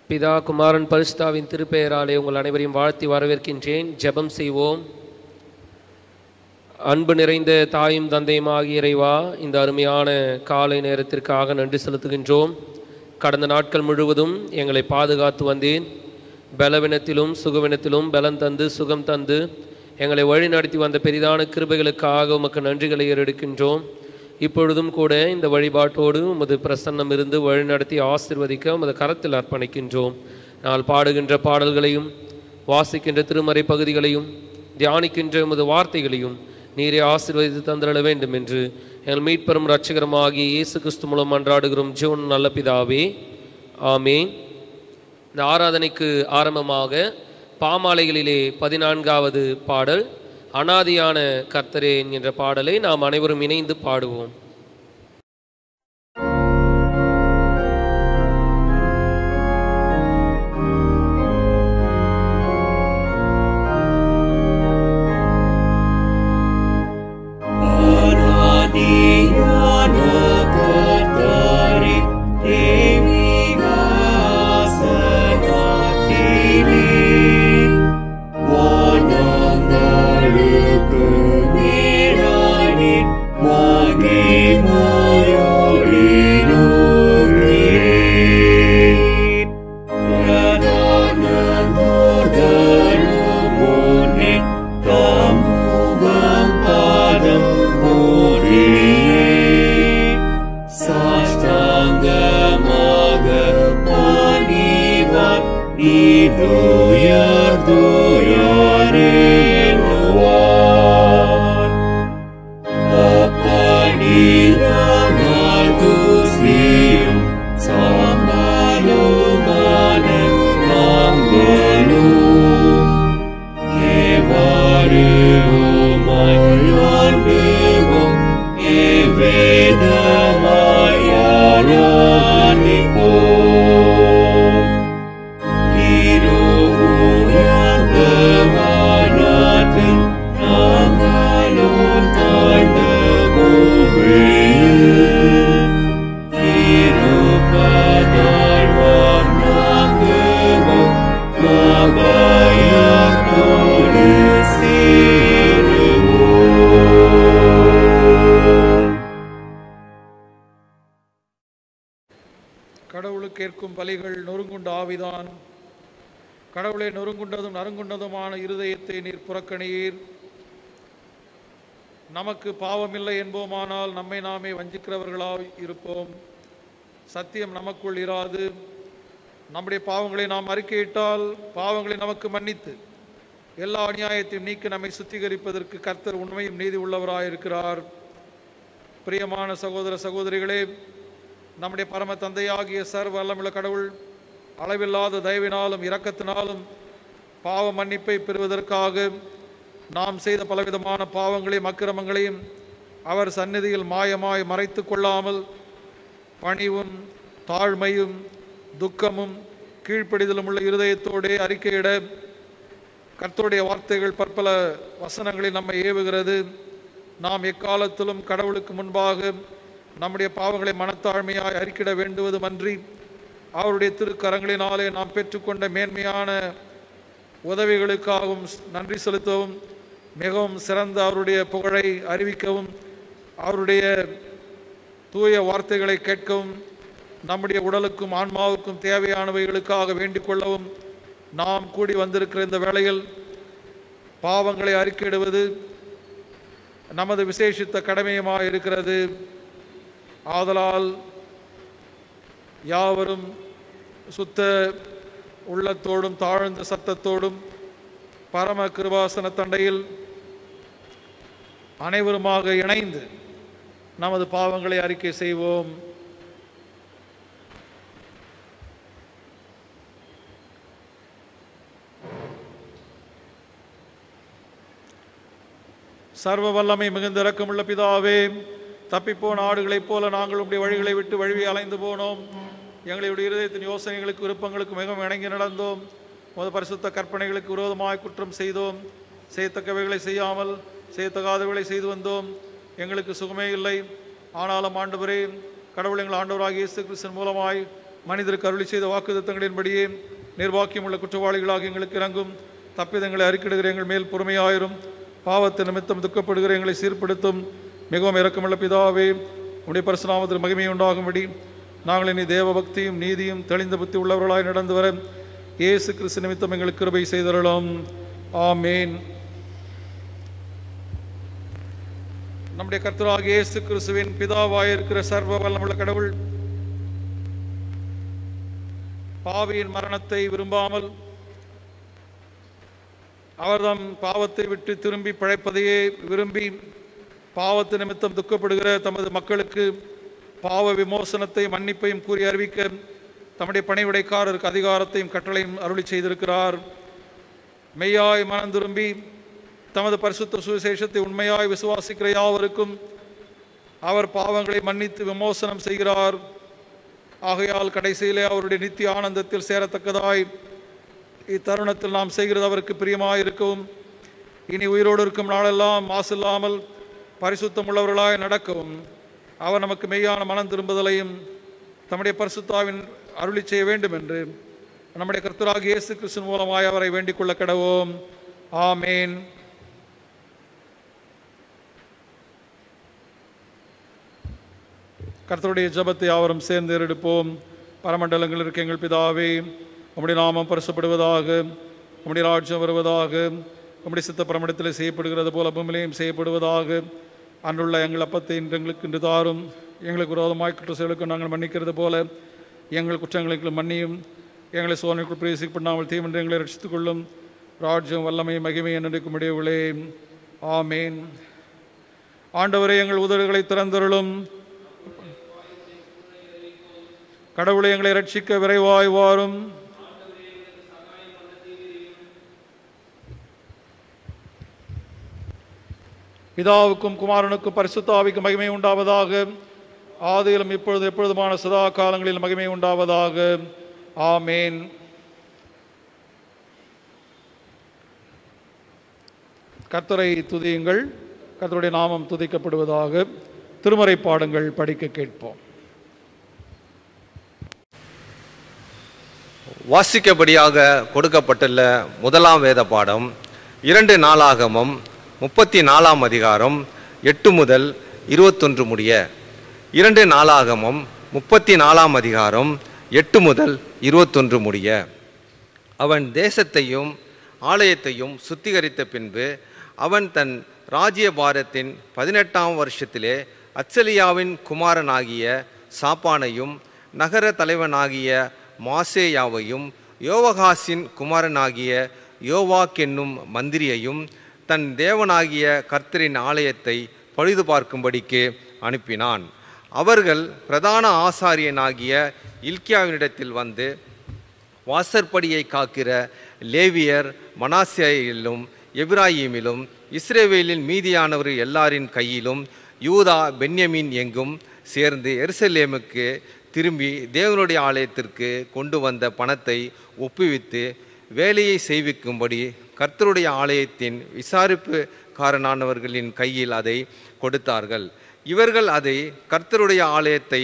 பிதா குமாரன் பரிசுத்தாவின் திருப்பெயராலே உங்கள் அனைவரையும் வாழ்த்தி வரவேற்கின்றேன் ஜெபம் செய்வோம் அன்பு நிறைந்த தாயும் தந்தையும் ஆகிய இறைவா இந்த அருமையான காலை நேரத்திற்காக நன்றி செலுத்துகின்றோம் கடந்த நாட்கள் முழுவதும் எங்களை பாதுகாத்து வந்தேன் பலவினத்திலும் சுகவினத்திலும் பலம் தந்து சுகம் தந்து எங்களை வழி நடத்தி வந்த பெரிதான கிருபைகளுக்காக உமக்கு நன்றிகளை ஏறெடுக்கின்றோம் இப்பொழுதும் கூட இந்த வழிபாட்டோடு உமது பிரசன்னம் இருந்து வழி நடத்தி ஆசிர்வதிக்க உமது கரத்தில் அர்ப்பணிக்கின்றோம் நாள் பாடுகின்ற பாடல்களையும் வாசிக்கின்ற திருமறை பகுதிகளையும் தியானிக்கின்ற உமது வார்த்தைகளையும் நீரே ஆசீர்வதித்து தந்திரள வேண்டும் என்று எங்கள் மீட்பெரும் இரட்சகரமாகிய இயேசு கிறிஸ்து மூலம் மன்றாடுகிறோம் ஜீவன் நல்ல பிதாவே ஆமேன் இந்த ஆராதனைக்கு ஆரம்பமாக பாமாலைகளிலே பதினான்காவது பாடல் அனாதியான கர்த்தரே என்கின்ற பாடலை நாம் அனைவரும் இணைந்து பாடுவோம் கடவுளுக்கு கேட்கும் பலிகள் நொறுங்குண்ட ஆவிதான் கடவுளை நொறுங்குண்டதும் நறுங்குண்டதுமான இருதயத்தை நீர் புறக்கணியீர் நமக்கு பாவமில்லை என்போமானால் நம்மை நாமே வஞ்சிக்கிறவர்களாய் இருப்போம் சத்தியம் நமக்குள் இராது நம்முடைய பாவங்களை நாம் அறிக்கையிட்டால் பாவங்களை நமக்கு மன்னித்து எல்லா அநியாயத்தையும் நீக்கி நம்மை சுத்திகரிப்பதற்கு கர்த்தர் உண்மையும் நீதி உள்ளவராயிருக்கிறார் பிரியமான சகோதர சகோதரிகளே நம்முடைய பரம தந்தையாகிய சர்வ வல்லமுள்ள கடவுள் அளவில்லாத தயவினாலும் இரக்கத்தினாலும் பாவ மன்னிப்பை பெறுவதற்காக நாம் செய்த பலவிதமான பாவங்களையும் அக்கிரமங்களையும் அவர் சந்நிதியில் மாயமாய் மறைத்து கொள்ளாமல் பணிவும் தாழ்மையும் துக்கமும் கீழ்ப்படிதலும் உள்ள இருதயத்தோடே அறிக்கையிட கர்த்தருடைய வார்த்தைகள் பற்பல வசனங்களில் நம்மை ஏவுகிறது நாம் எக்காலத்திலும் கடவுளுக்கு முன்பாக நம்முடைய பாவங்களை மனத்தாழ்மையாய் அறிக்கிட வேண்டுவதுமன்றி அவருடைய திருக்கரங்களினாலே நாம் பெற்றுக்கொண்ட மேன்மையான உதவிகளுக்காகவும் நன்றி செலுத்தவும் மிகவும் சிறந்த அவருடைய புகழை அறிவிக்கவும் அவருடைய தூய வார்த்தைகளை கேட்கவும் நம்முடைய உடலுக்கும் ஆன்மாவுக்கும் தேவையானவைகளுக்காக வேண்டிக் கொள்ளவும் நாம் கூடி வந்திருக்கிற இந்த வேளையில் பாவங்களை அறிக்கையிடுவது நமது விசேஷித்த கடமையுமாக இருக்கிறது ஆதலால் யாவரும் சுத்த உள்ளத்தோடும் தாழ்ந்த சத்தத்தோடும் பரம கிருபாசன தண்டையில் அனைவருமாக இணைந்து நமது பாவங்களை அறிக்கை செய்வோம் சர்வ வல்லமை மிகுந்த இரக்கமுள்ள பிதாவே தப்பிப்போன ஆடுகளைப் போல நாங்கள் உடைய வழிகளை விட்டு வழியை அலைந்து போனோம் எங்களுடைய இருதயத்தின் யோசனைகளுக்கு விருப்பங்களுக்கு மிகவும் இணங்கி நடந்தோம் முத பரிசுத்த கற்பனைகளுக்கு விரோதமாய் குற்றம் செய்தோம் செய்யத்தக்கவைகளை செய்யாமல் செய்யத்தகாதவைகளை செய்து வந்தோம் எங்களுக்கு சுகமே இல்லை ஆனாலும் ஆண்டவரே கடவுள் எங்கள் ஆண்டவராகிய இயேசு கிறிஸ்தன் மூலமாய் மனிதருக்கு அருளி செய்த வாக்குத்தத்தங்களின்படியே நிர்வாக்கியமுள்ள குற்றவாளிகளாக எங்களுக்கு இறங்கும் தப்பிதங்களை அறிக்கிடுகிற எங்கள் மேல் பொறுமையாயிரும் பாவத்து நிமித்தம் துக்கப்படுகிற எங்களை சீர்படுத்தும் மிகவும் இரக்கமுள்ள பிதாவே உடைய பரிசுநாமத்தில் மகிமை உண்டாகும்படி நாங்கள் இனி தேவ பக்தியும் நீதியும் தெளிந்த புத்தி உள்ளவர்களாய் நடந்து வர இயேசு கிறிஸ்து நிமித்தம் எங்களுக்கு கிருபை செய்தருளும் ஆமேன் நம்முடைய கர்த்தராகிய இயேசு கிறிஸ்துவின் பிதாவாய் இருக்கிற சர்வ வல்லமுள்ள கடவுள் பாவியின் மரணத்தை விரும்பாமல் அவர்தம் பாவத்தை விட்டு திரும்பி பிழைப்பதையே விரும்பி பாவத்து நிமித்தம் துக்கப்படுகிற தமது மக்களுக்கு பாவ விமோசனத்தை மன்னிப்பையும் கூறி அறிவிக்க தம்முடைய பணிவிடைக்காரருக்கு அதிகாரத்தையும் கட்டளையும் அருளி செய்திருக்கிறார் மெய்யாய் மனம் திரும்பி தமது பரிசுத்த சுவிசேஷத்தை உண்மையாய் விசுவாசிக்கிற யாவருக்கும் அவர் பாவங்களை மன்னித்து விமோசனம் செய்கிறார் ஆகையால் கடைசியிலே அவருடைய நித்திய ஆனந்தத்தில் சேரத்தக்கதாய் இத்தருணத்தில் நாம் செய்கிறது அவருக்கு பிரியமாய் இருக்கவும் இனி உயிரோடு இருக்கும் நாளெல்லாம் மாசில்லாமல் பரிசுத்தம் உள்ளவர்களாய் நடக்கவும் அவர் நமக்கு மெய்யான மனம் திரும்புதலையும் தம்முடைய பரிசுத்தாவின் அருளி செய்ய வேண்டும் என்று நம்முடைய கர்த்தராகிய இயேசு கிறிஸ்துவின் மூலமாய் அவரை வேண்டிக் கொள்ள கடவோம் ஆமேன் கர்த்தருடைய ஜெபத்தை யாவரும் சேர்ந்து எடுப்போம் பரமண்டலங்கள் இருக்க எங்கள் பிதாவே உம்முடைய நாமம் பரிசுப்படுவதாக உம்முடைய ராஜ்யம் வருவதாக உம்முடைய சித்த பரமண்டத்தில் செய்யப்படுகிறது போல பூமியிலையும் செய்யப்படுவதாக அன்றுள்ள எங்கள் அப்பத்தை இன்று எங்களுக்கு இன்று தாரும் எங்களுக்கு விரோதமாய் குற்ற செயலுக்கு நாங்கள் மன்னிக்கிறது போல எங்கள் குற்றங்களுக்கு மன்னியும் எங்களை சோதனைக்குள் பிரவேசிக்கப்படாமல் தீமென்று எங்களை ரட்சித்துக் கொள்ளும் ராஜ்யம் வல்லமை மகிமை என்னென்றைக்கும் உடையவளே ஆமேன் ஆண்டவரே எங்கள் உதடுகளை திறந்தருளும் கடவுளை எங்களை ரட்சிக்க விரைவாய் வாரும் பிதாவுக்கும் குமாரனுக்கும் பரிசுத்தாவிக்கும் மகிமை உண்டாவதாக ஆதியிலும் இப்பொழுது எப்பொழுதுமான சதா காலங்களில் மகிமை உண்டாவதாக ஆமேன் கர்த்தரை துதியுங்கள் கர்த்தருடைய நாமம் துதிக்கப்படுவதாக திருமறை பாடங்கள் படிக்க கேட்போம் வாசிக்கபடியாக கொடுக்கப்பட்டுள்ள முதலாம் வேத பாடம் இரண்டு நாளாகமம் முப்பத்தி நாலாம் அதிகாரம் எட்டு முதல் இருபத்தொன்று முடிய இரண்டு நாளாகமம் முப்பத்தி நாலாம் அதிகாரம் எட்டு முதல் இருபத்தொன்று முடிய அவன் தேசத்தையும் ஆலயத்தையும் சுத்திகரித்த பின்பு அவன் தன் ராஜ்யபாரத்தின் பதினெட்டாம் வருஷத்திலே அச்சலியாவின் குமாரனாகிய சாப்பானையும் நகர தலைவனாகிய மாசேயாவையும் யோவகாசின் குமாரனாகிய யோவாக் என்னும் மந்திரியையும் தன் தேவனாகிய கர்த்தரின் ஆலயத்தை பழுது பார்க்கும்படிக்கு அனுப்பினான் அவர்கள் பிரதான ஆசாரியனாகிய இல்கியாவினிடத்தில் வந்து வாசற்படியை காக்கிற லேவியர் மனாசேயிலும் எப்ராஹிமிலும் இஸ்ரேவேலின் மீதியானவர் எல்லாரின் கையிலும் யூதா பென்யமின் எங்கும் சேர்ந்து எருசலேமுக்கு திரும்பி தேவனுடைய ஆலயத்திற்கு கொண்டு வந்த பணத்தை ஒப்புவித்து வேலையை செய்விக்கும்படி கர்த்தருடைய ஆலயத்தின் விசாரிப்புக்காரனானவர்களின் கையில் அதை கொடுத்தார்கள் இவர்கள் அதை கர்த்தருடைய ஆலயத்தை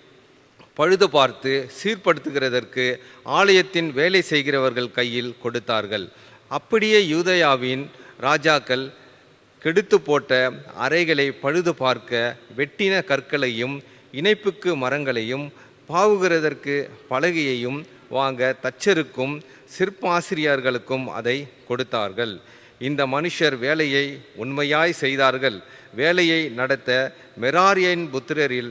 பழுது பார்த்து சீர்படுத்துகிறதற்கு ஆலயத்தின் வேலை செய்கிறவர்கள் கையில் கொடுத்தார்கள் அப்படியே யூதயாவின் ராஜாக்கள் கெடுத்து போட்ட அறைகளை பழுது பார்க்க வெட்டின கற்களையும் இணைப்புக்கு மரங்களையும் பாவுகிறதற்கு பலகையையும் வாங்க தச்சருக்கும் சிற்பாசிரியர்களுக்கும் அதை கொடுத்தார்கள் இந்த மனுஷர் வேலையை உண்மையாய் செய்தார்கள் வேலையை நடத்த மெராரியன் புத்திரரில்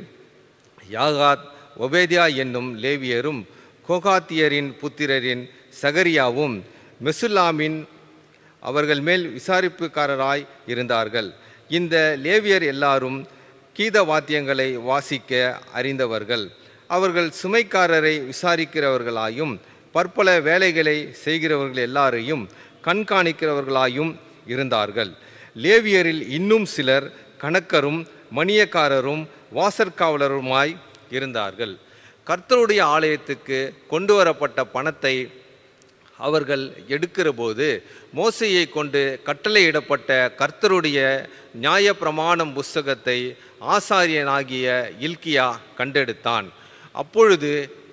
யாகாத் ஒபேதியா என்னும் லேவியரும் கோகாத்தியரின் புத்திரரின் சகரியாவும் மெசுல்லாமின் அவர்கள் மேல் விசாரிப்புக்காரராய் இருந்தார்கள் இந்த லேவியர் எல்லாரும் கீத வாத்தியங்களை வாசிக்க அறிந்தவர்கள் அவர்கள் சுமைக்காரரை விசாரிக்கிறவர்களாயும் பற்பல வேலைகளை செய்கிறவர்கள் எல்லாரையும் கண்காணிக்கிறவர்களாயும் இருந்தார்கள் லேவியரில் இன்னும் சிலர் கணக்கரும் மணியக்காரரும் வாசற்காவலருமாய் இருந்தார்கள் கர்த்தருடைய ஆலயத்துக்கு கொண்டு வரப்பட்ட பணத்தை அவர்கள் எடுக்கிறபோது மோசையை கொண்டு கட்டளையிடப்பட்ட கர்த்தருடைய நியாயப்பிரமாணம் புஸ்தகத்தை ஆசாரியனாகிய இல்கியா கண்டெடுத்தான் அப்பொழுது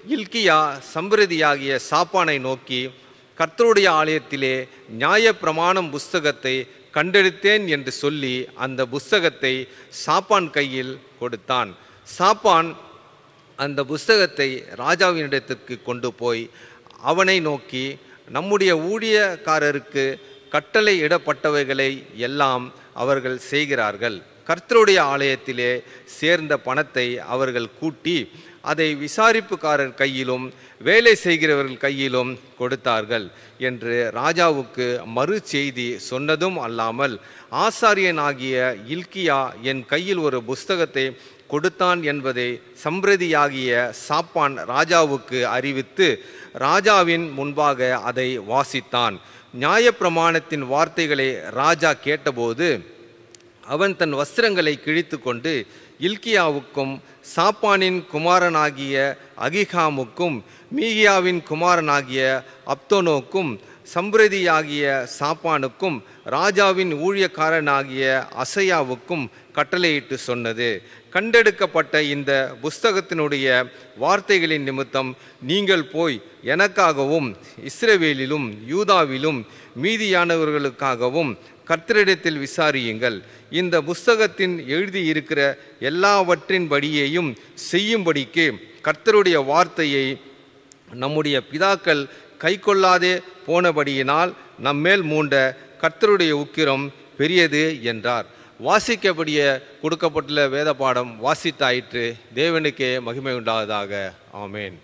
இல்கியா சம்பிரதியாகிய சாப்பானை நோக்கி கர்த்தருடைய ஆலயத்திலே நியாயப்பிரமாணம் புஸ்தகத்தை கண்டெடுத்தேன் என்று சொல்லி அந்த புஸ்தகத்தை சாப்பான் கையில் கொடுத்தான் சாப்பான் அந்த புஸ்தகத்தை ராஜாவினிடத்திற்கு கொண்டு போய் அவனை நோக்கி நம்முடைய ஊழியக்காரருக்கு கட்டளை இடப்பட்டவைகளை எல்லாம் அவர்கள் செய்கிறார்கள் கர்த்தருடைய ஆலயத்திலே சேர்ந்த பணத்தை அவர்கள் கூட்டி அதை விசாரிப்புக்காரர் கையிலும் வேலை செய்கிறவர்கள் கையிலும் கொடுத்தார்கள் என்று ராஜாவுக்கு மறு செய்தி சொன்னதும் அல்லாமல் ஆசாரியனாகிய இல்கியா என் கையில் ஒரு புஸ்தகத்தை கொடுத்தான் என்பதை சம்பிரதியாகிய சாப்பான் ராஜாவுக்கு அறிவித்து ராஜாவின் முன்பாக அதை வாசித்தான் நியாயப்பிரமாணத்தின் வார்த்தைகளை ராஜா கேட்டபோது அவன் தன் வஸ்திரங்களை கிழித்து கொண்டு இல்கியாவுக்கும் சாப்பானின் குமாரனாகிய அகிகாமுக்கும் மீகியாவின் குமாரனாகிய அப்தோனோக்கும் சம்பிரதியாகிய சாப்பானுக்கும் ராஜாவின் ஊழியக்காரனாகிய அசையாவுக்கும் கட்டளையிட்டு சொன்னது கண்டெடுக்கப்பட்ட இந்த புஸ்தகத்தினுடைய வார்த்தைகளின் நிமித்தம் நீங்கள் போய் எனக்காகவும் இஸ்ரவேலிலும் யூதாவிலும் மீதியானவர்களுக்காகவும் கர்த்தரிடத்தில் விசாரியுங்கள் இந்த புஸ்தகத்தின் எழுதியிருக்கிற எல்லாவற்றின்படியையும் செய்யும்படிக்கு கர்த்தருடைய வார்த்தையை நம்முடைய பிதாக்கள் கைக்கொள்ளாதே போனபடியினால் நம்மேல் மூண்ட கர்த்தருடைய உக்கிரம் பெரியது என்றார் வாசிக்கபடிய கொடுக்கப்பட்டுள்ள வேத பாடம் வாசித்தாயிற்று தேவனுக்கே மகிமை உண்டாவதாக ஆமேன்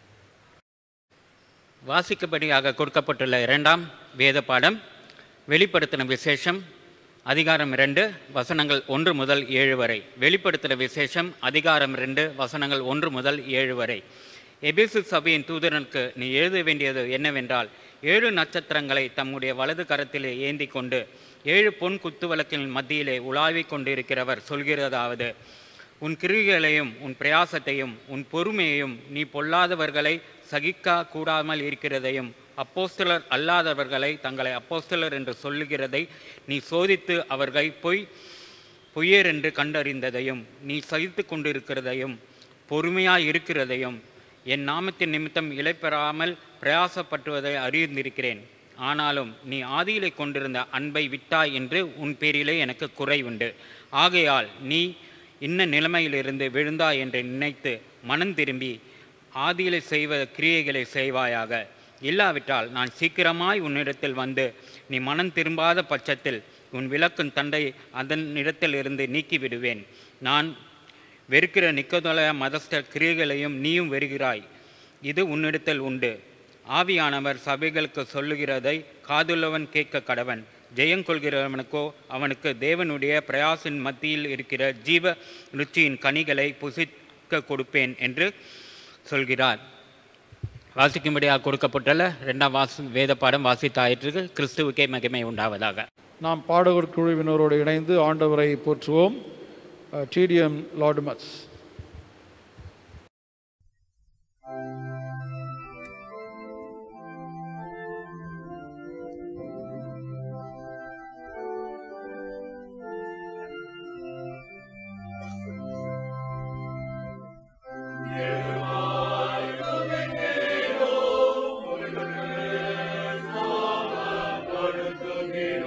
வாசிக்கப்படியாக கொடுக்கப்பட்டுள்ள இரண்டாம் வேத பாடம் வெளிப்படுத்தின விசேஷம் அதிகாரம் ரெண்டு வசனங்கள் ஒன்று முதல் ஏழு வரை வெளிப்படுத்தின விசேஷம் அதிகாரம் ரெண்டு வசனங்கள் ஒன்று முதல் ஏழு வரை எபேசு சபையின் தூதரனுக்கு நீ எழுத வேண்டியது என்னவென்றால் ஏழு நட்சத்திரங்களை தம்முடைய வலது கரத்திலே ஏந்தி கொண்டு ஏழு பொன் குத்துவிளக்கின் மத்தியிலே உலாவிக் கொண்டிருக்கிறவர் சொல்கிறதாவது உன் கிருவிகளையும் உன் பிரயாசத்தையும் உன் பொறுமையையும் நீ பொல்லாதவர்களை சகிக்க கூடாமல் இருக்கிறதையும் அப்போஸ்தலர் அல்லாதவர்களை தங்களை அப்போஸ்தலர் என்று சொல்லுகிறதை நீ சோதித்து அவர்களை பொய் பொய்யர் என்று கண்டறிந்ததையும் நீ சகித்து கொண்டிருக்கிறதையும் பொறுமையாய் இருக்கிறதையும் என் நாமத்தின் நிமித்தம் இலைப்பெறாமல் பிரயாசப்பட்டுவதை அறிந்திருக்கிறேன் ஆனாலும் நீ ஆதியிலே கொண்டிருந்த அன்பை விட்டாய் என்று உன் பேரிலே எனக்கு குறை உண்டு ஆகையால் நீ இன்ன நிலைமையிலிருந்து விழுந்தாய் என்று நினைத்து மனம் திரும்பி ஆதியிலே செய்வ கிரியைகளை செய்வாயாக இல்லாவிட்டால் நான் சீக்கிரமாய் உன்னிடத்தில் வந்து நீ மனம் திரும்பாத பட்சத்தில் உன் விளக்கும் தண்டை அதன் இடத்திலிருந்து நீக்கி விடுவேன் நான் வெறுக்கிற நிக்கதோல மதஸ்த கிரியைகளையும் நீயும் வெறுகிறாய் இது உன்னிடத்தில் உண்டு ஆவியானவர் சபைகளுக்கு சொல்லுகிறதை காதுள்ளவன் கேட்க கடவன் ஜெயங்கொள்கிறவனுக்கோ அவனுக்கு தேவனுடைய பிரயாசின் மத்தியில் இருக்கிற ஜீவ ருச்சியின் கனிகளை புசிக்க கொடுப்பேன் என்று சொல்கிறார் வாசிக்கும்படியாக கொடுக்கப்பட்டுள்ள ரெண்டாம் வாசி வேத பாடம் வாசித்தாயிற்று கிறிஸ்துவுக்கே மகிமை உண்டாவதாக நாம் பாடகர் குழுவினரோடு இணைந்து ஆண்டவரை போற்றுவோம் டிடிஎம் லாடுமஸ்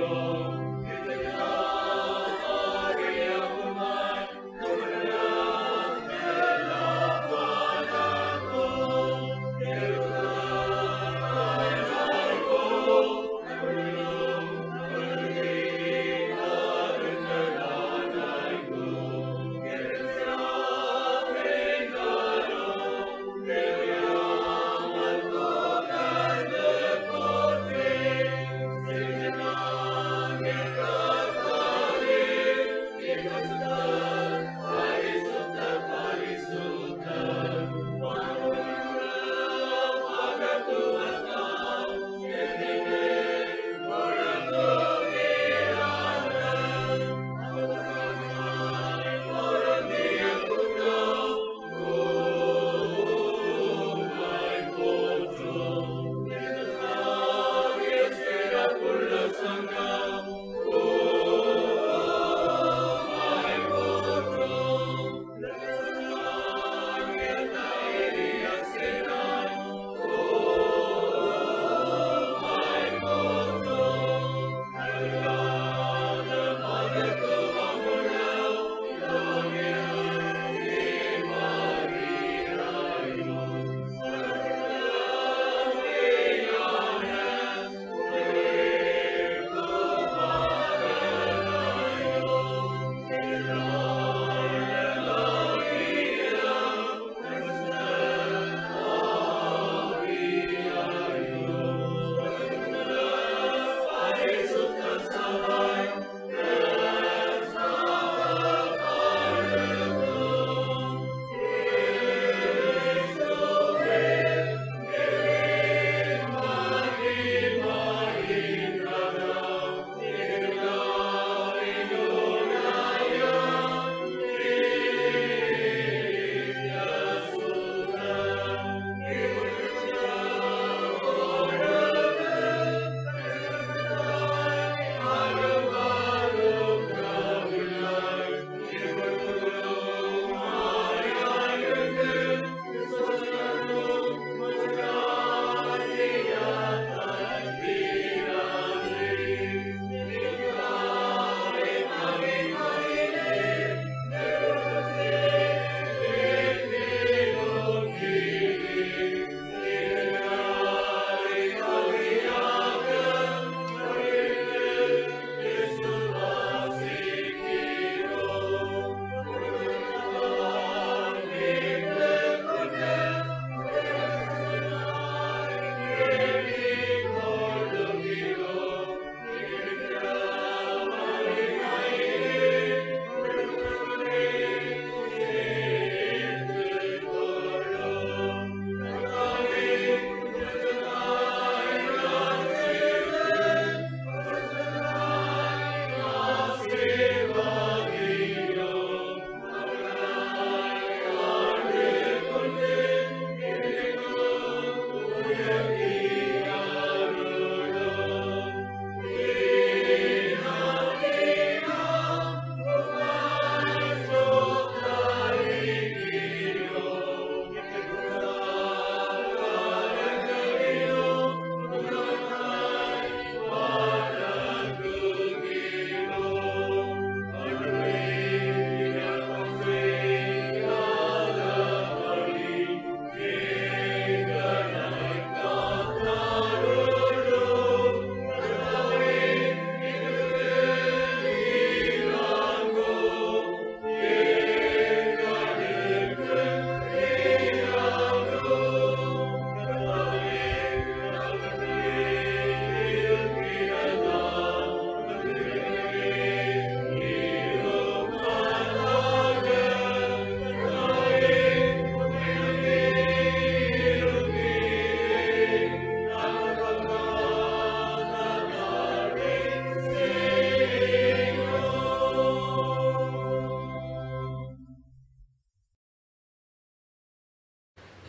Amen.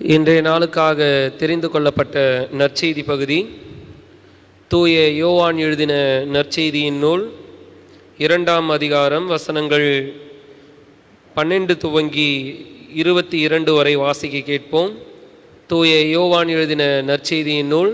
இன்றைய நாளுக்காக தெரிந்து கொள்ளப்பட்ட நற்செய்தி பகுதி தூய யோவான் எழுதின நற்செய்தியின் நூல் இரண்டாம் அதிகாரம் வசனங்கள் பன்னெண்டு துவங்கி இருபத்தி இரண்டு வரை வாசிக்க கேட்போம் தூய யோவான் எழுதின நற்செய்தியின் நூல்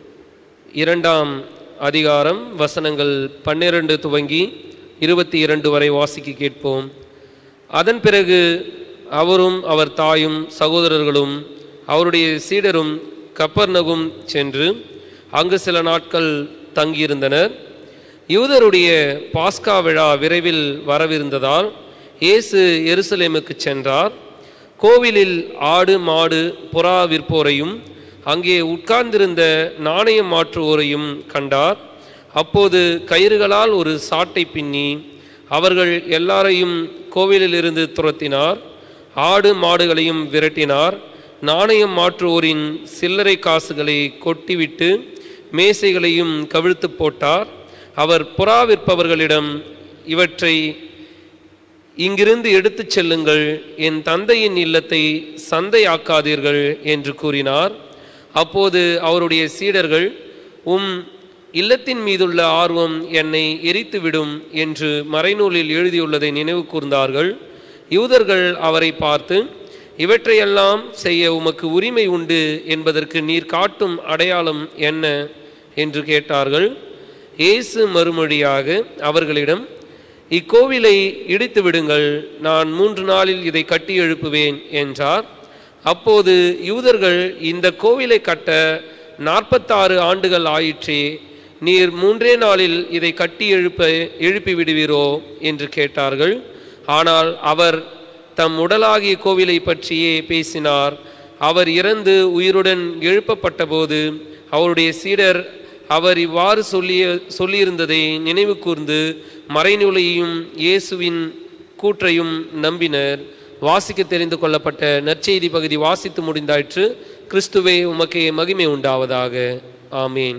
இரண்டாம் அதிகாரம் வசனங்கள் பன்னிரண்டு துவங்கி இருபத்தி இரண்டு வரை வாசிக்க கேட்போம் அதன் பிறகு அவரும் அவர் தாயும் சகோதரர்களும் அவருடைய சீடரும் கப்பர்நகும் சென்று அங்கு சில நாட்கள் தங்கியிருந்தனர் யூதருடைய பாஸ்கா விழா விரைவில் வரவிருந்ததால் இயேசு எருசலேமுக்கு சென்றார் கோவிலில் ஆடு மாடு புறா விற்போரையும் அங்கே உட்கார்ந்திருந்த நாணயம் மாற்றுவோரையும் கண்டார் அப்போது கயிறுகளால் ஒரு சாட்டை பின்னி அவர்கள் எல்லாரையும் கோவிலிலிருந்து துரத்தினார் ஆடு மாடுகளையும் விரட்டினார் நாணயம் மாற்றுவோரின் சில்லறை காசுகளை கொட்டிவிட்டு மேசைகளையும் கவிழ்த்து போட்டார் அவர் புறா விற்பவர்களிடம் இவற்றை இங்கிருந்து எடுத்துச் செல்லுங்கள் என் தந்தையின் இல்லத்தை சந்தையாக்காதீர்கள் என்று கூறினார் அப்போது அவருடைய சீடர்கள் உம் இல்லத்தின் மீதுள்ள ஆர்வம் என்னை எரித்துவிடும் என்று மறைநூலில் எழுதியுள்ளதை நினைவு கூர்ந்தார்கள் யூதர்கள் அவரை பார்த்து இவற்றையெல்லாம் செய்ய உமக்கு உரிமை உண்டு என்பதற்கு நீர் காட்டும் அடையாளம் என்ன என்று கேட்டார்கள் இயேசு மறுமொழியாக அவர்களிடம் இக்கோவிலை இடித்து விடுங்கள் நான் மூன்று நாளில் இதை கட்டி எழுப்புவேன் என்றார் அப்போது யூதர்கள் இந்த கோவிலை கட்ட நாற்பத்தாறு ஆண்டுகள் ஆயிற்றே நீர் மூன்றே நாளில் இதை கட்டி எழுப்ப எழுப்பி விடுவீரோ என்று கேட்டார்கள் ஆனால் அவர் தம் உடலாகிய கோவிலை பற்றியே பேசினார் அவர் இறந்து உயிருடன் எழுப்பப்பட்டபோது அவருடைய சீடர் அவர் இவ்வாறு சொல்லிய சொல்லியிருந்ததை நினைவு கூர்ந்து மறைநூலையும் இயேசுவின் கூற்றையும் நம்பினர் வாசிக்க தெரிந்து கொள்ளப்பட்ட நற்செய்தி பகுதி வாசித்து முடிந்தாயிற்று கிறிஸ்துவே உமக்கே மகிமை உண்டாவதாக ஆமீன்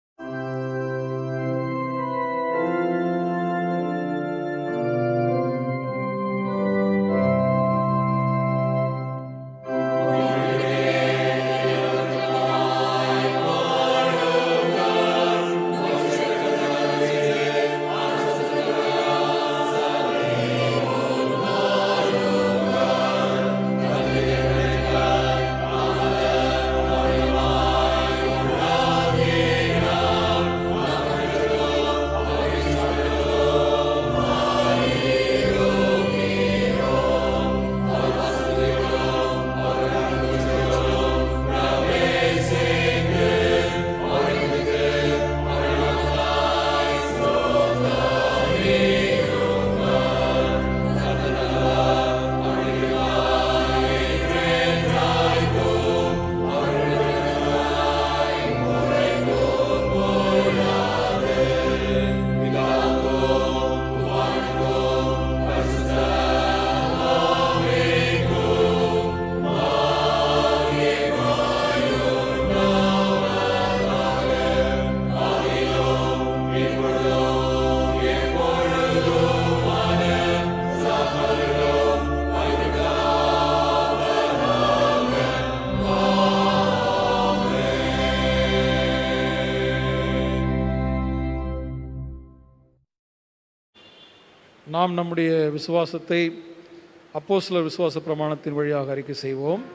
நாம் நம்முடைய விசுவாசத்தை அப்போஸ்தலர் விசுவாச பிரமாணத்தின் வழியாக அறிக்கை செய்வோம்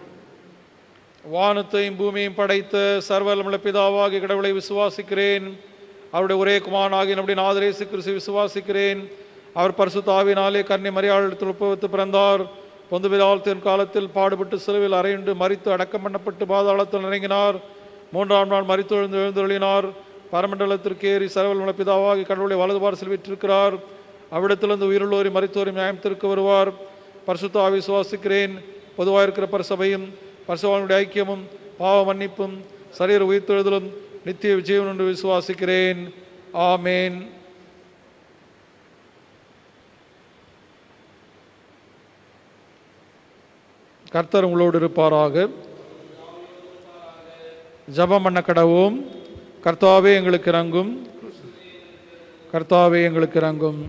வானத்தையும் பூமியையும் படைத்த சர்வலமுள்ள பிதாவாகிய கடவுளை விசுவாசிக்கிறேன் அவருடைய ஒரே குமாரனாகிய நம்முடைய நாதரேசு கிறிஸ்து விசுவாசிக்கிறேன் அவர் பரிசுத்தாவினாலே கன்னி மரியாதை உப்பவித்து பிறந்தார் பொந்து பிதாலத்தின் காலத்தில் பாடுபட்டு சிலுவில் அறையுண்டு மறித்து அடக்கம் பண்ணப்பட்டு பாதாளத்தில் இறங்கினார் மூன்றாம் நாள் மறித்து எழுந்து எழுந்தருளினார் பரமண்டலத்திற்கு ஏறி சர்வலமுள்ள பிதாவாகி கடவுளை வலது பாரசில் விற்றிருக்கிறார் அவ்விடத்திலிருந்து உயிருள்ளோரை மறித்தோரை நியாயத்திற்கு வருவார் பரிசுத்த ஆவி சுவாசிக்கிறேன் பொதுவாக இருக்கிற பரிசபையும் பரிசுவானுடைய ஐக்கியமும் பாவ மன்னிப்பும் சரீர உயிர்த்தெழுதலும் நித்திய விஜயம் என்று விசுவாசிக்கிறேன் ஆமேன் கர்த்தர் உங்களோடு இருப்பாராக ஜபம் பண்ண கடவோம் கர்த்தாவே எங்களுக்கு இறங்கும் கர்த்தாவே எங்களுக்கு இறங்கும்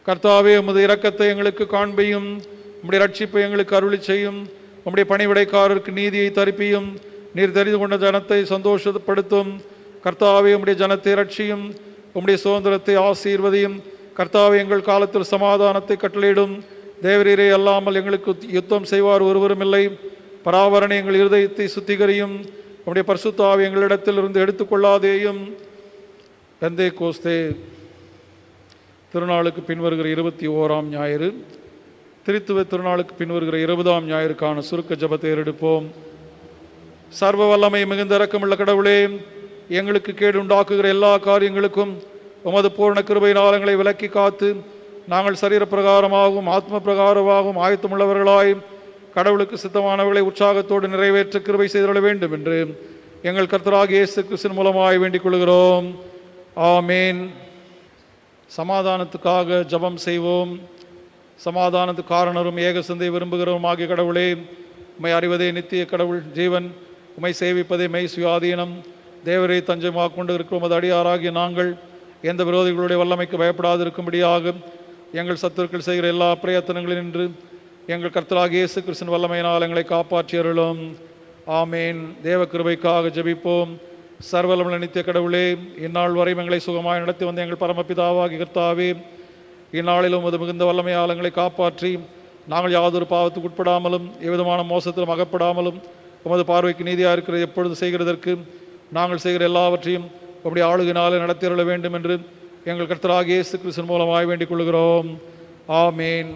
கர்த்தாவே உமது இரக்கத்தை எங்களுக்கு காண்பையும் உம்முடைய ரட்சிப்பை எங்களுக்கு அருளி செய்யும் உம்முடைய பணிவிடைக்காரருக்கு நீதியை தரிப்பியும் நீர் தெரிந்து கொண்ட ஜனத்தை சந்தோஷப்படுத்தும் கர்த்தாவே உம்முடைய ஜனத்தை ரட்சியும் உம்முடைய சுதந்திரத்தை ஆசீர்வதியும் கர்த்தாவே எங்கள் காலத்தில் சமாதானத்தை கட்டளையிடும் தேவரீரே அல்லாமல் எங்களுக்கு யுத்தம் செய்வார் ஒருவரும் இல்லை பராவரணை எங்கள் இருதயத்தை சுத்திகரியும் உம்முடைய பரிசுத்தாவை எங்களிடத்தில் இருந்து எடுத்துக்கொள்ளாதேயும் தந்தை கோஸ்தே திருநாளுக்கு பின்வருகிற இருபத்தி ஓராம் ஞாயிறு திருத்துவ திருநாளுக்கு பின்வருகிற இருபதாம் ஞாயிறுக்கான சுருக்க ஜபத்தை ஏறெடுப்போம் சர்வ வல்லமை மிகுந்த இரக்கமுள்ள கடவுளே எங்களுக்கு கேடு உண்டாக்குகிற எல்லா காரியங்களுக்கும் உமது பூரண கிருபையினால் எங்களை விலக்கி காத்து நாங்கள் சரீர பிரகாரமாகவும் ஆத்ம பிரகாரமாகவும் ஆயத்தமுள்ளவர்களாய் கடவுளுக்கு சித்தமானவர்களை உற்சாகத்தோடு நிறைவேற்ற கிருபை செய்துள்ள வேண்டும் என்று எங்கள் கர்த்தராகிய இயேசு கிறிஸ்தின் மூலமாய் வேண்டிக் கொள்கிறோம் ஆமேன் சமாதானத்துக்காக ஜெபம் செய்வோம் சமாதானத்து காரணரும் ஏக சிந்தை விரும்புகிறோம் ஆகிய கடவுளே உம்மை அறிவதே நித்திய கடவுள் ஜீவன் உம்மை சேவிப்பதே மெய் சுயாதீனம் தேவரை தஞ்சமாக கொண்டு இருக்கிறோம் அது அடியாராகிய நாங்கள் எந்த விரோதிகளுடைய வல்லமைக்கு பயப்படாதிருக்கும்படியாக எங்கள் சத்துருக்கள் செய்கிற எல்லா பிரயத்தனங்களில் நின்று எங்கள் கர்த்தராகிய இயேசு கிறிஸ்தன் வல்லமையினால் எங்களை காப்பாற்றி அருளும் ஆமேன் தேவ கிருபைக்காக ஜெபிப்போம் சர்வலமுள்ள நித்திய கடவுளே இந்நாள் வரை எங்களை சுகமாய் நடத்தி வந்த எங்கள் பரமபிதாவாகி கர்த்தாவே இந்நாளிலும் உமது மிகுந்த வல்லமையால் எங்களை காப்பாற்றி நாங்கள் யாதொரு பாவத்துக்கு உட்படாமலும் எவ்விதமான மோசத்திலும் அகப்படாமலும் உமது பார்வைக்கு நீதியாக இருக்கிறது எப்பொழுது செய்கிறதற்கு நாங்கள் செய்கிற எல்லாவற்றையும் உம்முடைய ஆளுகினாலே நடத்திரள வேண்டும் என்று எங்கள் கர்த்தராகிய இயேசு கிறிஸ்தன் மூலமாய் வேண்டிக் கொள்கிறோம் ஆமேன்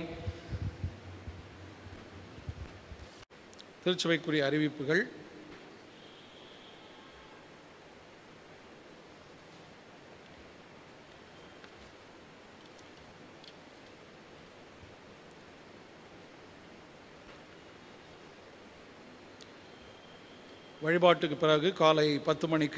திருச்சபைக்குரிய அறிவிப்புகள் வழிபாட்டுக்கு பிறகு காலை பத்து மணிக்கு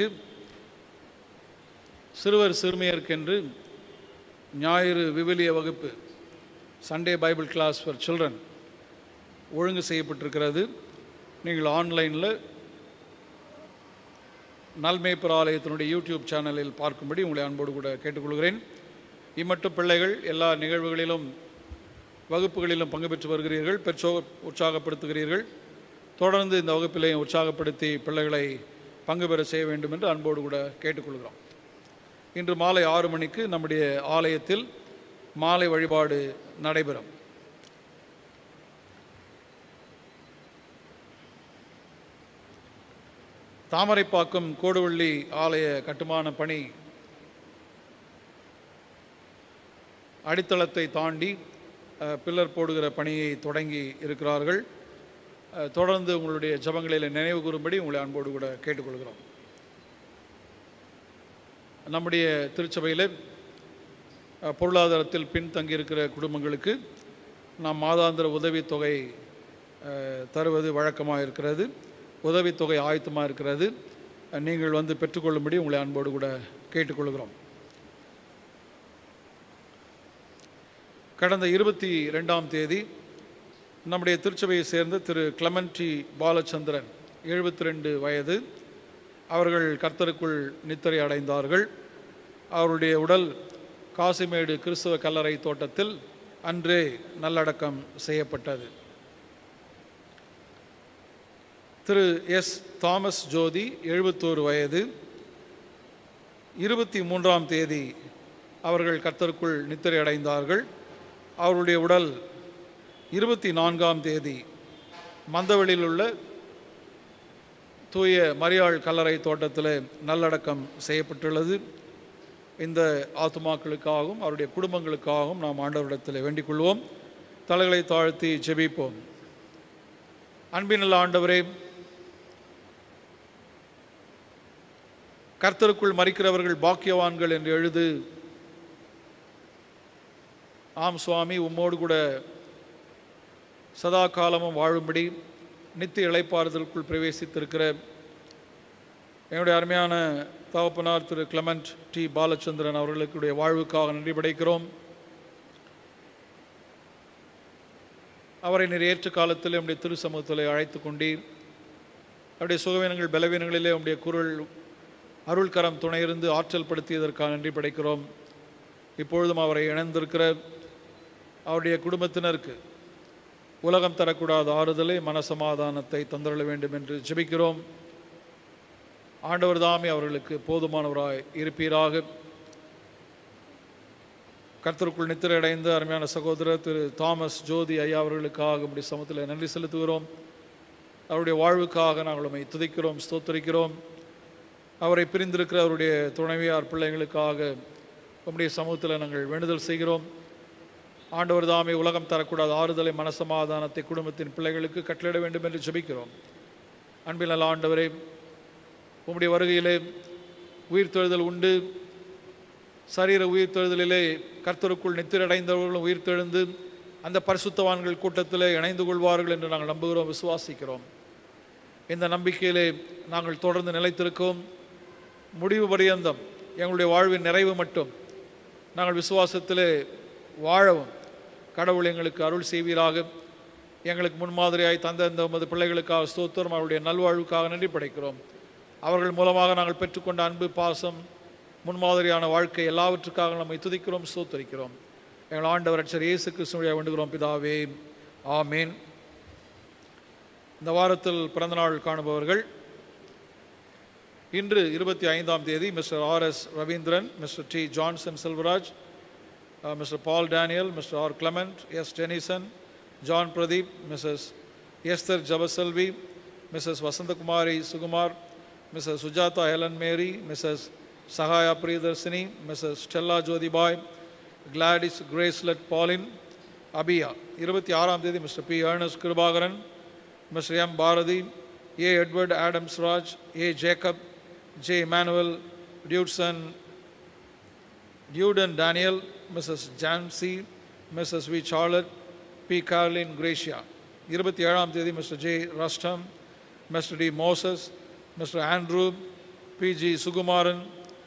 சிறுவர் சிறுமியருக்கென்று ஞாயிறு விவிலிய வகுப்பு Sunday bible class for children ஒழுங்கு செய்யப்பட்டிருக்கிறது நீங்கள் ஆன்லைனில் நல்மேப்பர் ஆலயத்தினுடைய யூடியூப் சேனலில் பார்க்கும்படி உங்களை அன்போடு கூட கேட்டுக்கொள்கிறேன் இம்மட்டும் பிள்ளைகள் எல்லா நிகழ்வுகளிலும் வகுப்புகளிலும் பங்கு பெற்று வருகிறீர்கள் பெற்றோர் உற்சாகப்படுத்துகிறீர்கள் தொடர்ந்து இந்த வகுப்பிலையும் உற்சாகப்படுத்தி பிள்ளைகளை பங்கு பெற செய்ய வேண்டும் என்று அன்போடு கூட கேட்டுக்கொள்கிறோம் இன்று மாலை ஆறு மணிக்கு நம்முடைய ஆலயத்தில் மாலை வழிபாடு நடைபெறும் தாமரைப்பாக்கம் கோடுவள்ளி ஆலய கட்டுமான பணி அடித்தளத்தை தாண்டி அஹ், பில்லர் போடுகிற பணியை தொடங்கி இருக்கிறார்கள் அஹ், தொடர்ந்து உங்களுடைய ஜபங்களில் நினைவு கூறும்படி உங்களை அன்போடு கூட கேட்டுக்கொள்கிறோம் நம்முடைய திருச்சபையில் அஹ், பொருளாதாரத்தில் பின்தங்கியிருக்கிற குடும்பங்களுக்கு நாம் மாதாந்திர உதவித்தொகை அஹ், தருவது வழக்கமாக இருக்கிறது உதவித்தொகை ஆயத்தமாக இருக்கிறது அஹ், நீங்கள் வந்து பெற்றுக்கொள்ளும்படி உங்களை அன்போடு கூட கேட்டுக்கொள்கிறோம் கடந்த இருபத்தி ரெண்டாம் தேதி நம்முடைய திருச்சபையை சேர்ந்த திரு கிளமன்டி பாலச்சந்திரன் எழுபத்தி ரெண்டு வயது அவர்கள் கர்த்தருக்குள் நித்திரை அடைந்தார்கள் அவருடைய உடல் காசிமேடு கிறிஸ்தவ கல்லறை தோட்டத்தில் அன்றே நல்லடக்கம் செய்யப்பட்டது திரு எஸ் தாமஸ் ஜோதி எழுபத்தோரு வயது இருபத்தி மூன்றாம் தேதி அவர்கள் கர்த்தருக்குள் நித்திரை அடைந்தார்கள் அவருடைய உடல் இருபத்தி நான்காம் தேதி மந்தவெளியில் உள்ள தூய மரியாள் கல்லறை தோட்டத்தில் நல்லடக்கம் செய்யப்பட்டுள்ளது இந்த ஆத்துமாக்களுக்காகவும் அவருடைய குடும்பங்களுக்காகவும் நாம் ஆண்டவரிடத்தில் வேண்டிக் கொள்வோம் தலைகளை தாழ்த்தி ஜெபிப்போம் அன்பினுள்ள ஆண்டவரே கர்த்தருக்குள் மறிக்கிறவர்கள் பாக்கியவான்கள் என்று எழுது ஆம் சுவாமி உம்மோடு கூட சதா காலமும் வாழும்படி நித்திய இளைப்பாறுதலுக்குள் பிரவேசித்திருக்கிற என்னுடைய அருமையான தகப்பனார் திரு கிளமெண்ட் டி பாலச்சந்திரன் அவர்களுடைய வாழ்வுக்காக நன்றி படைக்கிறோம் அவரை நீர் ஏற்ற காலத்தில் நம்முடைய திரு சமூகத்தில் அழைத்து கொண்டீர் அவருடைய சுகவீனங்கள் பலவீனங்களிலே உம்முடைய குரல் அருள்கரம் துணையிருந்து ஆற்றல் படுத்தியதற்காக நன்றி படைக்கிறோம் இப்பொழுதும் அவரை இணைந்திருக்கிற அவருடைய குடும்பத்தினருக்கு உலகம் தரக்கூடாத ஆறுதலை மனசமாதானத்தை தந்தரள வேண்டும் என்று ஜெபிக்கிறோம் ஆண்டவர் தாமே அவர்களுக்கு போதுமானவராய் இருப்பீராக கர்த்தருக்குள் நித்திரை அடைந்த அருமையான சகோதரர் திரு தாமஸ் ஜோதி ஐயா அவர்களுக்காக இப்படி சமத்தில் நன்றி செலுத்துகிறோம் அவருடைய வாழ்வுக்காக நாங்கள் உம்மை துதிக்கிறோம் ஸ்தோத்தரிக்கிறோம் அவரை பிரிந்திருக்கிற அவருடைய துணைவியார் பிள்ளைகளுக்காக உம்முடைய சமூகத்தில் நாங்கள் வேண்டுதல் செய்கிறோம் ஆண்டவர் தாமே உலகம் தரக்கூடாத ஆறுதலை மனசமாதானத்தை குடும்பத்தின் பிள்ளைகளுக்கு கட்டளிட வேண்டும் என்று ஜெபிக்கிறோம் அன்பில் நல்ல ஆண்டவரே உம்முடைய வருகையிலே உயிர்த்தெழுதல் உண்டு சரீர உயிர்த்தெழுதலிலே கர்த்தருக்குள் நித்திரடைந்தவர்களும் உயிர்த்தெழுந்து அந்த பரிசுத்தவான்கள் கூட்டத்திலே இணைந்து கொள்வார்கள் என்று நாங்கள் நம்புகிறோம் விசுவாசிக்கிறோம் இந்த நம்பிக்கையிலே நாங்கள் தொடர்ந்து நிலைத்திருக்கோம் முடிவு பரியந்தம் எங்களுடைய வாழ்வின் நிறைவு மட்டும் நாங்கள் விசுவாசத்திலே வாழவும் கடவுள் எங்களுக்கு அருள் செய்வீராக எங்களுக்கு முன்மாதிரியாய் தந்த இந்த உமது பிள்ளைகளுக்காக ஸ்தோத்திரம் அவருடைய நல்வாழ்வுக்காக நன்றி படைக்கிறோம் அவர்கள் மூலமாக நாங்கள் பெற்றுக்கொண்ட அன்பு பாசம் முன்மாதிரியான வாழ்க்கை எல்லாவற்றுக்காக நம்மை துதிக்கிறோம் ஸ்தோத்தரிக்கிறோம் எங்கள் ஆண்டவர் அச்சர் இயேசு கிறிஸ்துவையாக வேண்டுகிறோம் பிதாவே ஆமேன் இந்த வாரத்தில் பிறந்தநாள் காணுபவர்கள் இன்று இருபத்தி ஐந்தாம் தேதி Mr R S Ravindran Mr D Johnson Selvaraj Mr Paul Daniel Mr R Clement S Dennison John Pradeep Mrs Esther Jebaselvi Mrs Vasanthakumari Sukumar Mrs Sujatha Helen Mary Mrs Sagaya Priyadharshini Mrs Stella Jothibai Gladys Gracelet Pauline Abiya இருபத்தி ஆறாம் தேதி Mr P Ernest Kirubakaran Mr M Bharathi A Edward Adams Raj A Jacob J Immanuel Dutson Dutton Daniel Mrs Jhansi Mrs V Charlotte P Carlin Gracia இருபத்தி ஏழாம் தேதி Mr J Rustom Mr D Moses Mr Andrew P G Sukumaran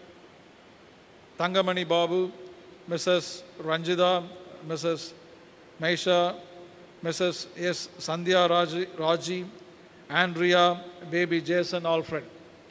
Thangamani Babu Mrs Ranjitha Mrs Maisha Mrs S Sandhya Raji Raji Andrea baby Jason Alfred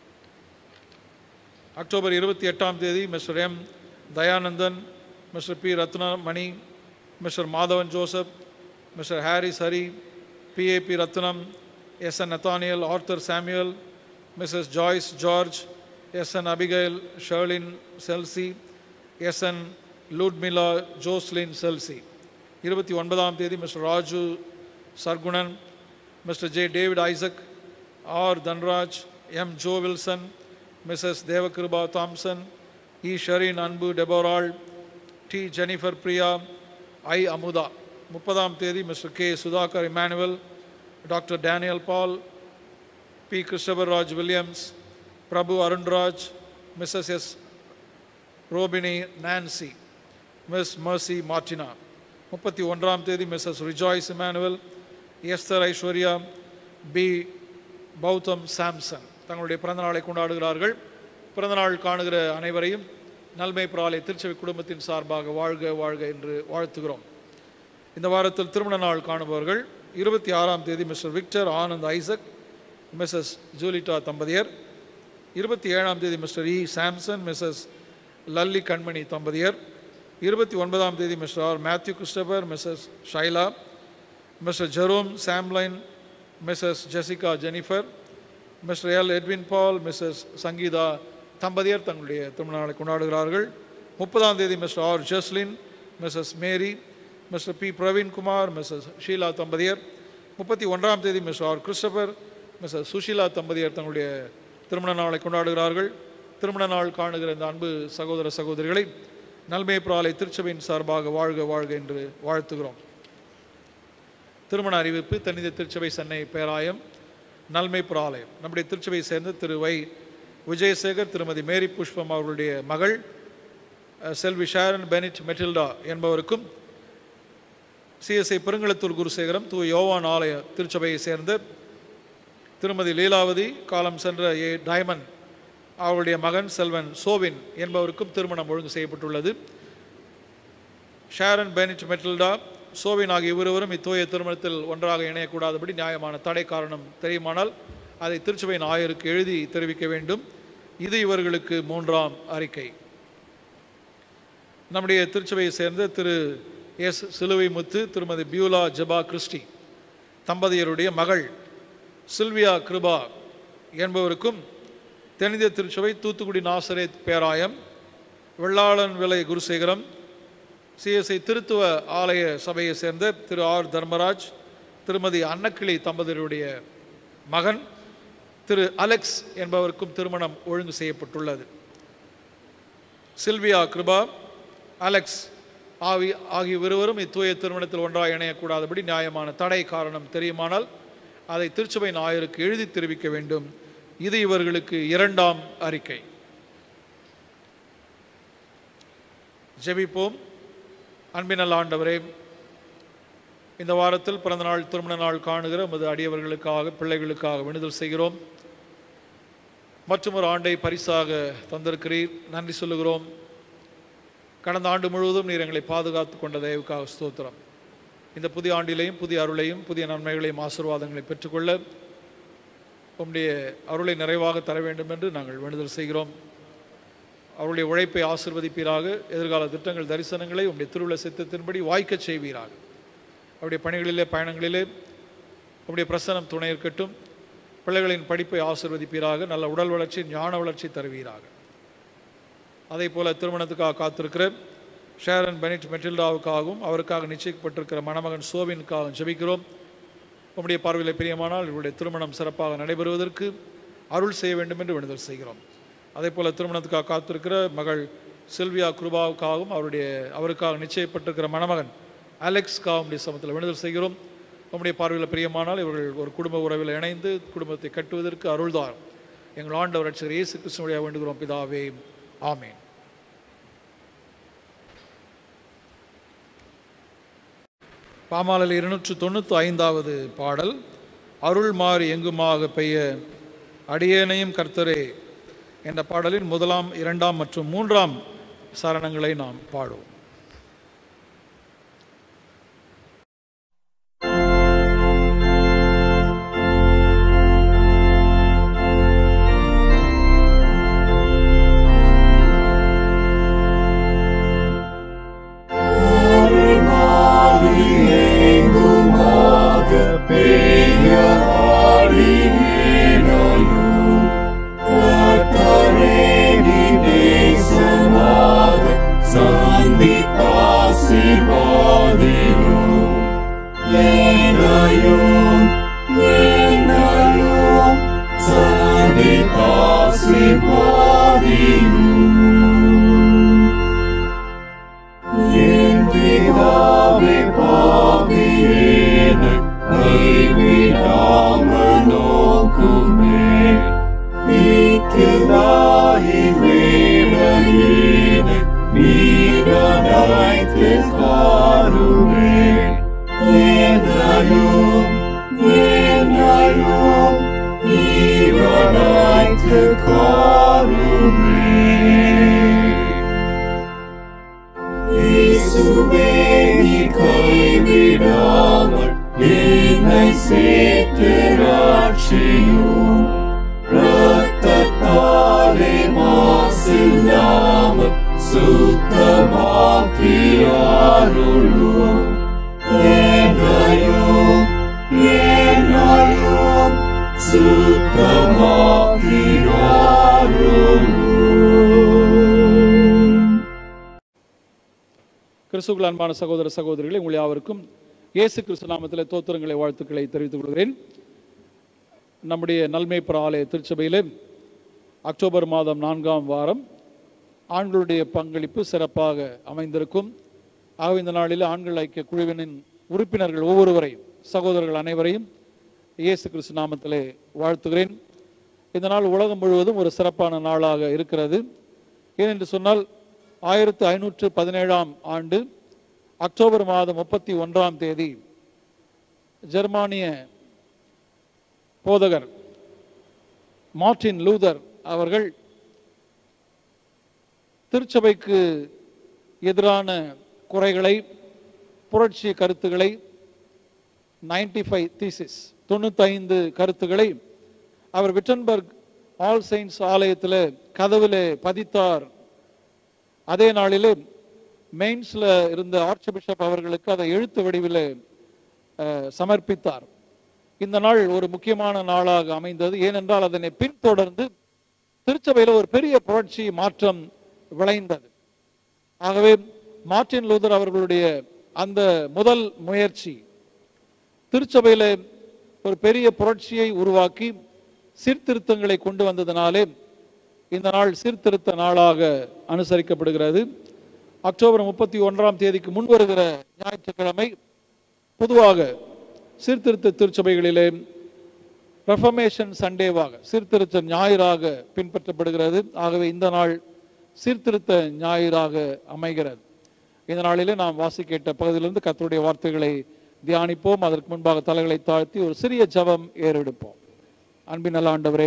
October இருபத்தி எட்டாம் தேதி Mr M Dayanandan Mr P Rathnamani Mr Madhavan Joseph Mr Harris Hari PAB Rathnam S N Nathaniel Arthur Samuel Mrs Joyce George S N Abigail Sharlene Chelsea S N Ludmila Jocelyn Chelsea இருபத்தி ஒன்பதாம் தேதி mister Raju Sargunan Mr J David Isaac R Dhanraj M Jo Wilson Mrs Devakirupa Thomson E Shereen Anbu டெபோராள் T Jennifer Priya I Amudha முப்பதாம் தேதி Mr K Sudhakar Immanuel Dr Daniel Paul P Christopher Raj Williams Prabhu Arunraj Mrs S Robini Nancy Miss Mercy Martina முப்பத்தி ஒன்றாம் தேதி Mrs Rejoice Immanuel Esther Aishwarya P Boutham Samson தங்களுடைய பிறந்தநாளை கொண்டாடுகிறார்கள் பிறந்தநாள் காணுகிற அனைவரையும் நல்மை பிராலை திருச்சபை குடும்பத்தின் சார்பாக வாழ்க வாழ்க என்று வாழ்த்துகிறோம் இந்த வாரத்தில் திருமண நாள் காணுபவர்கள் இருபத்தி ஆறாம் தேதி Mr Victor Anand Isaac Mrs Julitta தம்பதியர் இருபத்தி ஏழாம் தேதி Mr E Samson Mrs Lalli Kanmani தம்பதியர் இருபத்தி ஒன்பதாம் தேதி Mr R Mathew Christopher Mrs Shaila Mr Jerome சாம்லைன் Mrs Jessica Jennifer Mr L Edwin Paul Mrs Sangeetha தம்பதியர் தங்களுடைய திருமண நாளை கொண்டாடுகிறார்கள் முப்பதாம் தேதி மிஸ்டர் ஆர் ஜஸ்லின் Mrs Mary Mr P Praveenkumar Mrs Sheela தம்பதியர் முப்பத்தி ஒன்றாம் தேதி Mr R Christopher Mrs Susheela தம்பதியர் தங்களுடைய திருமண நாளை கொண்டாடுகிறார்கள் திருமண நாள் காணுகிற இந்த அன்பு சகோதர சகோதரிகளை நல்மை பிராலை திருச்சபையின் சார்பாக வாழ்க வாழ்க என்று வாழ்த்துகிறோம் திருமண அறிவிப்பு தனித திருச்சபை சென்னை பேராயம் நல்மை பிராலயம் நம்முடைய திருச்சபையை சேர்ந்த திரு வை விஜயசேகர் திருமதி மேரி புஷ்பம் அவர்களுடைய மகள் அஹ், செல்வி ஷாரன் பெனிட் மெட்டில்டா என்பவருக்கும் சிஎஸ்ஐ பெருங்களத்தூர் குருசேகரம் தூ யோவான் ஆலய திருச்சபையை சேர்ந்த திருமதி லீலாவதி காலம் சென்ற ஏ டைமண்ட் அவருடைய மகன் செல்வன் சோவின் என்பவருக்கும் திருமணம் ஒழுங்கு செய்யப்பட்டுள்ளது ஷாரன் பெனிட் மெட்டில்டா சோவின் ஆகிய இருவரும் இத்தூய திருமணத்தில் ஒன்றாக இணையக்கூடாதபடி நியாயமான தடை காரணம் தெரியுமானால் அதை திருச்சபையின் ஆயருக்கு எழுதி தெரிவிக்க வேண்டும் இது இவர்களுக்கு மூன்றாம் அறிக்கை நம்முடைய திருச்சபையை சேர்ந்த திரு எஸ் சிலுவை முத்து திருமதி பியூலா ஜபா கிறிஸ்டி தம்பதியருடைய மகள் சில்வியா கிருபா என்பவருக்கும் தென்னிந்திய திருச்சபை தூத்துக்குடி நாசரேத் பேராயம் வெள்ளாளன் விலை குருசேகரம் சிஎஸ்ஐ திருத்துவ ஆலய சபையை சேர்ந்த திரு ஆர் தர்மராஜ் திருமதி அன்னக்கிளி தம்பதியருடைய மகன் திரு அலெக்ஸ் என்பவருக்கும் திருமணம் ஒழுங்கு செய்யப்பட்டுள்ளது சில்வியா கிருபா அலெக்ஸ் ஆவி ஆகிய இருவரும் இத்தூய திருமணத்தில் ஒன்றாக இணையக்கூடாதபடி நியாயமான தடை காரணம் தெரியுமானால் அதை திருச்சபையின் ஆயருக்கு எழுதி தெரிவிக்க வேண்டும் இது இவர்களுக்கு இரண்டாம் அறிக்கை ஜெபிப்போம் அன்பினல் ஆண்டவரே இந்த வாரத்தில் பிறந்த நாள் திருமண நாள் காணுகிற உமது அடியவர்களுக்காக பிள்ளைகளுக்காக விடுதல் செய்கிறோம் மற்றும் ஒரு ஆண்டை பரிசாக தந்திருக்கிறீர் நன்றி சொல்லுகிறோம் கடந்த ஆண்டு முழுவதும் நீர் எங்களை பாதுகாத்து கொண்ட தயவுக்காக ஸ்தோத்திரம் இந்த புதிய ஆண்டிலேயும் புதிய அருளையும் புதிய நன்மைகளையும் ஆசீர்வாதங்களை பெற்றுக்கொள்ள உம்முடைய அருளை நிறைவாக தர வேண்டும் என்று நாங்கள் வேண்டுதல் செய்கிறோம் அவருடைய உழைப்பை ஆசிர்வதிப்பீராக எதிர்கால திட்டங்கள் தரிசனங்களை உம்முடைய திருவிழா சித்தத்தின்படி வாய்க்கச் செய்வீராக அவருடைய பணிகளிலே பயணங்களிலே உம்முடைய பிரசனம் துணை இருக்கட்டும் பிள்ளைகளின் படிப்பை ஆசிர்வதிப்பீராக நல்ல உடல் வளர்ச்சி ஞான வளர்ச்சி தருவீராக அதே போல திருமணத்துக்காக காத்திருக்கிற ஷேரன் பெனிட் மெட்டில்டாவுக்காகவும் அவருக்காக நிச்சயிக்கப்பட்டிருக்கிற மணமகன் சோவினுக்காகவும் ஜெபிக்கிறோம் உம்முடைய பார்வையில் பிரியமானால் இவருடைய திருமணம் சிறப்பாக நடைபெறுவதற்கு அருள் செய்ய வேண்டும் என்று வேண்டுதல் செய்கிறோம் அதே போல திருமணத்துக்காக காத்திருக்கிற மகள் சில்வியா குருபாவுக்காகவும் அவருடைய அவருக்காக நிச்சயிக்கப்பட்டிருக்கிற மணமகன் அலெக்ஸ்க்காகவும் உடைய சமத்தில் வேண்டுதல் செய்கிறோம் உம்முடைய பார்வையில் பிரியமானால் இவர்கள் ஒரு குடும்ப உறவில் இணைந்து குடும்பத்தை கட்டுவதற்கு அருள்தார் எங்கள் ஆண்டவர் ரட்சகர் இயேசு கிருஷ்ணனுடைய வேண்டுகிறோம் பிதாவே ஆமேன் பாமாலில் இருநூற்று தொண்ணூற்றி ஐந்தாவது பாடல் அருள் மாறி எங்குமாக பெய்ய அடியேனையும் கர்த்தரே என்ற பாடலின் முதலாம் இரண்டாம் மற்றும் மூன்றாம் சரணங்களை நாம் பாடுவோம் கிறிஸ்துக்குள் அன்பான சகோதர சகோதரிகளை உங்கள் யாவருக்கும் இயேசு கிறிஸ்து நாமத்தில் தோத்திரங்களை வாழ்த்துக்களை தெரிவித்துக் கொள்கிறேன் நம்முடைய நல்மைப்புற ஆலய திருச்சபையில் அக்டோபர் மாதம் நான்காம் வாரம் ஆண்களுடைய பங்களிப்பு சிறப்பாக அமைந்திருக்கும் ஆக இந்த நாளில் ஆண்கள் ஐக்கிய குழுவினின் உறுப்பினர்கள் ஒவ்வொருவரையும் சகோதரர்கள் அனைவரையும் இயேசு கிறிஸ்து நாமத்திலே வாழ்த்துகிறேன் இந்த நாள் உலகம் முழுவதும் ஒரு சிறப்பான நாளாக இருக்கிறது ஏனென்று சொன்னால் ஆயிரத்து ஐநூற்று பதினேழாம் ஆண்டு அக்டோபர் மாதம் முப்பத்தி ஒன்றாம் தேதி ஜெர்மானிய போதகர் மார்டின் லூதர் அவர்கள் திருச்சபைக்கு எதிரான குறைகளை புரட்சி கருத்துக்களை நைன்டி ஃபைவ் தீசிஸ் தொண்ணூத்தைந்து கருத்துக்களை அவர் விட்டன்பர்க் ஆல் சயின்ஸ் ஆலயத்தில் கதவிலே பதித்தார் அதே நாளிலே மெயின்ஸில் இருந்த ஆர்ச் பிஷப் அவர்களுக்கு அதை எழுத்து வடிவில் அஹ், சமர்ப்பித்தார் இந்த நாள் ஒரு முக்கியமான நாளாக அமைந்தது ஏனென்றால் அதனை பின்தொடர்ந்து திருச்சபையில் ஒரு பெரிய புரட்சி மாற்றம் விளைந்தது ஆகவே மார்ட்டின் லூதர் அவர்களுடைய அந்த முதல் முயற்சி திருச்சபையில ஒரு பெரிய புரட்சியை உருவாக்கி சீர்திருத்தங்களை கொண்டு வந்ததினாலே இந்த நாள் சீர்திருத்த நாளாக அனுசரிக்கப்படுகிறது அக்டோபர் முப்பத்தி ஒன்றாம் தேதிக்கு முன் வருகிற ஞாயிற்றுக்கிழமை பொதுவாக சீர்திருத்த திருச்சபைகளிலே ரெஃபர்மேஷன் சண்டேவாக சீர்திருத்த ஞாயிறாக பின்பற்றப்படுகிறது ஆகவே இந்த நாள் சீர்திருத்த ஞாயிறாக அமைகிறது இந்த நாளிலே நாம் வாசி கேட்ட பகுதியிலிருந்து கர்த்தருடைய வார்த்தைகளை தியானிப்போம் அதற்கு முன்பாக தலைகளை தாழ்த்தி ஒரு சிறிய ஜெபம் ஏறெடுப்போம் அன்பின் நல்ல ஆண்டவரே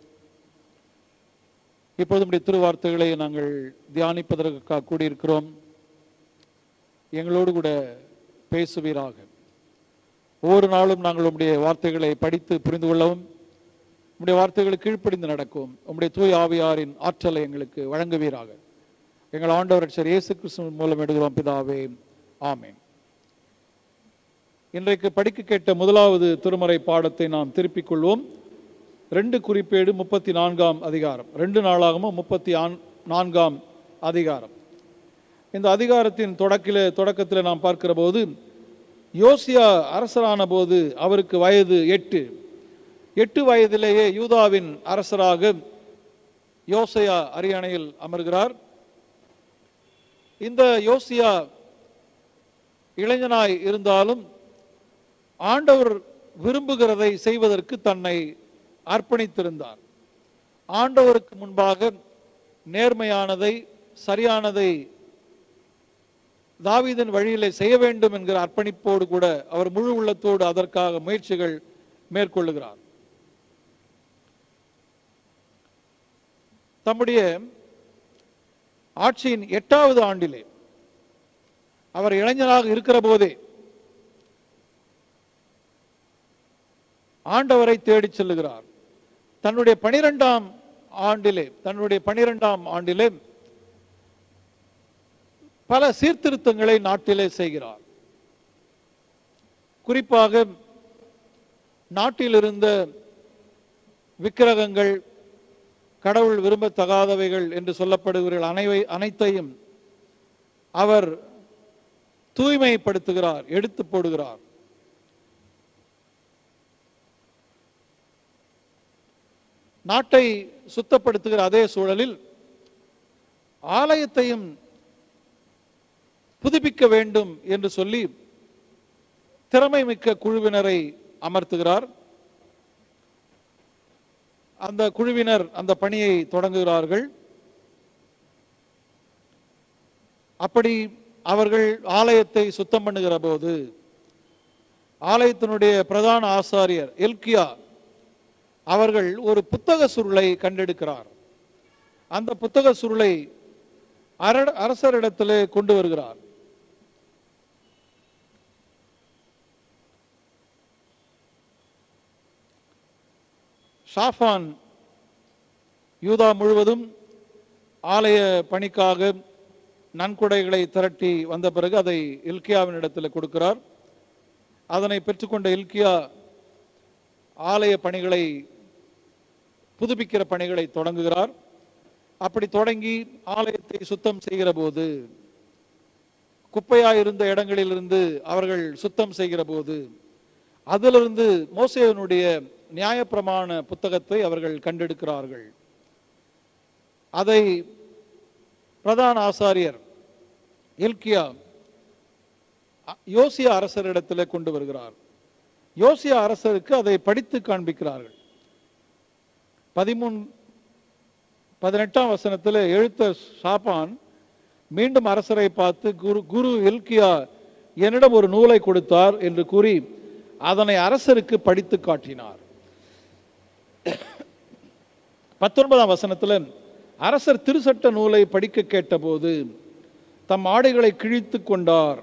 இப்பொழுது நம்முடைய திருவார்த்தைகளை நாங்கள் தியானிப்பதற்காக கூடியிருக்கிறோம் எங்களோடு கூட பேசுவீராக ஒவ்வொரு நாளும் நாங்கள் உம்முடைய வார்த்தைகளை படித்து புரிந்து கொள்ளவும் உம்முடைய வார்த்தைகளுக்கு கீழ்ப்படிந்து நடக்கும் உம்முடைய தூய் ஆவியாரின் ஆற்றலை எங்களுக்கு வழங்குவீராக எங்கள் ஆண்டவர் சரி இயேசு கிறிஸ்துவின் மூலம் எடுக்கிறோம் பிதாவே ஆமென் இன்றைக்கு படிக்க கேட்ட முதலாவது திருமறை பாடத்தை நாம் திருப்பிக் கொள்வோம் ரெண்டு குறிப்பேடு முப்பத்தி நான்காம் அதிகாரம் ரெண்டு நாளாகவும் முப்பத்தி ஆன் நான்காம் அதிகாரம் இந்த அதிகாரத்தின் தொடக்கில தொடக்கத்தில் நாம் பார்க்கிற போது யோசியா அரசரான போது அவருக்கு வயது எட்டு எட்டு வயதிலேயே யூதாவின் அரசராக யோசையா அரியணையில் அமர்கிறார் இந்த யோசியா இளைஞனாய் இருந்தாலும் ஆண்டவர் விரும்புகிறதை செய்வதற்கு தன்னை அர்ப்பணித்திருந்தார் ஆண்டவருக்கு முன்பாக நேர்மையானதை சரியானதை தாவீதின் வழியிலே செய்ய வேண்டும் என்கிற அர்ப்பணிப்போடு கூட அவர் முழு உள்ளத்தோடு அதற்காக முயற்சிகள் மேற்கொள்ளுகிறார் தம்முடைய ஆட்சியின் எட்டாவது ஆண்டிலே அவர் இளைஞராக இருக்கிற போதே ஆண்டவரை தேடிச் செல்லுகிறார் தன்னுடைய பனிரெண்டாம் ஆண்டிலே தன்னுடைய பனிரெண்டாம் ஆண்டிலே பல சீர்திருத்தங்களை நாட்டிலே செய்கிறார் குறிப்பாக நாட்டில் இருந்த விக்கிரகங்கள் கடவுள் விரும்பத்தகாதவைகள் என்று சொல்லப்படுகிற அனைவை அனைத்தையும் அவர் தூய்மைப்படுத்துகிறார் எடுத்து போடுகிறார் நாட்டை சுத்தப்படுத்துகிற அதே சூழலில் ஆலயத்தையும் புதுப்பிக்க வேண்டும் என்று சொல்லி திறமை மிக்க குழுவினரை அமர்த்துகிறார் அந்த குழுவினர் அந்த பணியை தொடங்குகிறார்கள் அப்படி அவர்கள் ஆலயத்தை சுத்தம் பண்ணுகிற போது ஆலயத்தினுடைய பிரதான ஆசாரியர் எல்கியா அவர்கள் ஒரு புத்தக சுருளை கண்டெடுக்கிறார் அந்த புத்தக சுருளை அர- அரசரிடத்திலே கொண்டு வருகிறார் ஷாஃபான் யூதா முழுவதும் ஆலய பணிக்காக நன்கொடைகளை திரட்டி வந்த பிறகு அதை இல்கியாவின் இடத்துல கொடுக்கிறார் அதனை பெற்றுக்கொண்ட இல்கியா ஆலய பணிகளை புதுப்பிக்கிற பணிகளை தொடங்குகிறார் அப்படி தொடங்கி ஆலயத்தை சுத்தம் செய்கிற போது குப்பையாய் இருந்த இடங்களிலிருந்து அவர்கள் சுத்தம் செய்கிற போது அதிலிருந்து மோசேயனுடைய நியாயப்பிரமாண புத்தகத்தை அவர்கள் கண்டெடுக்கிறார்கள் அதை பிரதான ஆசாரியர் எல்கியா அ- யோசியா அரசரிடத்தில் கொண்டு வருகிறார் யோசியா அரசருக்கு அதை படித்து காண்பிக்கிறார்கள் பதிமூன் பதினெட்டாம் வசனத்தில் எழுத்த ஷாபான் மீண்டும் அரசரை பார்த்து குரு குரு எல்கியா என்னிடம் ஒரு நூலை கொடுத்தார் என்று கூறி அதனை அரசருக்கு படித்து காட்டினார் பத்தொன்பதாம் வசனத்தில் அரசர் திருசட்ட நூலை படிக்க கேட்டபோது தம் ஆடைகளை கிழித்து கொண்டார்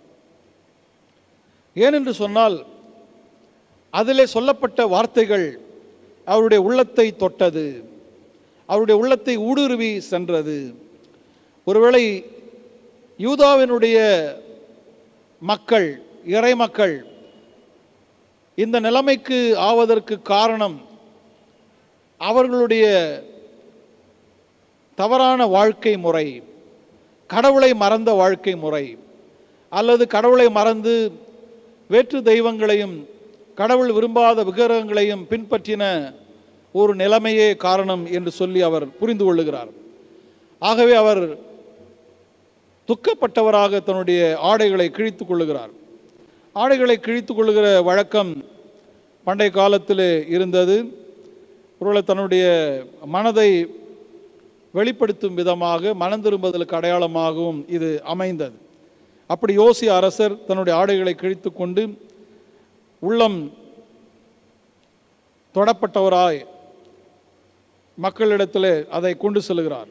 ஏனென்று சொன்னால் அதிலே சொல்லப்பட்ட வார்த்தைகள் அவருடைய உள்ளத்தை தொட்டது அவருடைய உள்ளத்தை ஊடுருவி சென்றது ஒருவேளை யூதாவினுடைய மக்கள் இறை மக்கள் இந்த நிலைமைக்கு ஆவதற்கு காரணம் அவர்களுடைய தவறான வாழ்க்கை முறை கடவுளை மறந்த வாழ்க்கை முறை அல்லது கடவுளை மறந்து வேற்று தெய்வங்களையும் கடவுள் விரும்பாத விக்கிரகங்களையும் பின்பற்றின ஒரு நிலைமையே காரணம் என்று சொல்லி அவர் புரிந்து கொள்ளுகிறார் ஆகவே அவர் துக்கப்பட்டவராக தன்னுடைய ஆடைகளை கிழித்துக் கொள்ளுகிறார் ஆடைகளை கிழித்துக் கொள்ளுகிற வழக்கம் பண்டைய காலத்தில் இருந்தது ஒருவேளை தன்னுடைய மனதை வெளிப்படுத்தும் விதமாக மனம் திரும்புதலுக்கு அடையாளமாகவும் இது அமைந்தது அப்படி யோசி அரசர் தன்னுடைய ஆடைகளை கிழித்து கொண்டு உள்ளம் தொடப்பட்டவராய் மக்களிடத்தில் அதை கொண்டு செல்கிறார்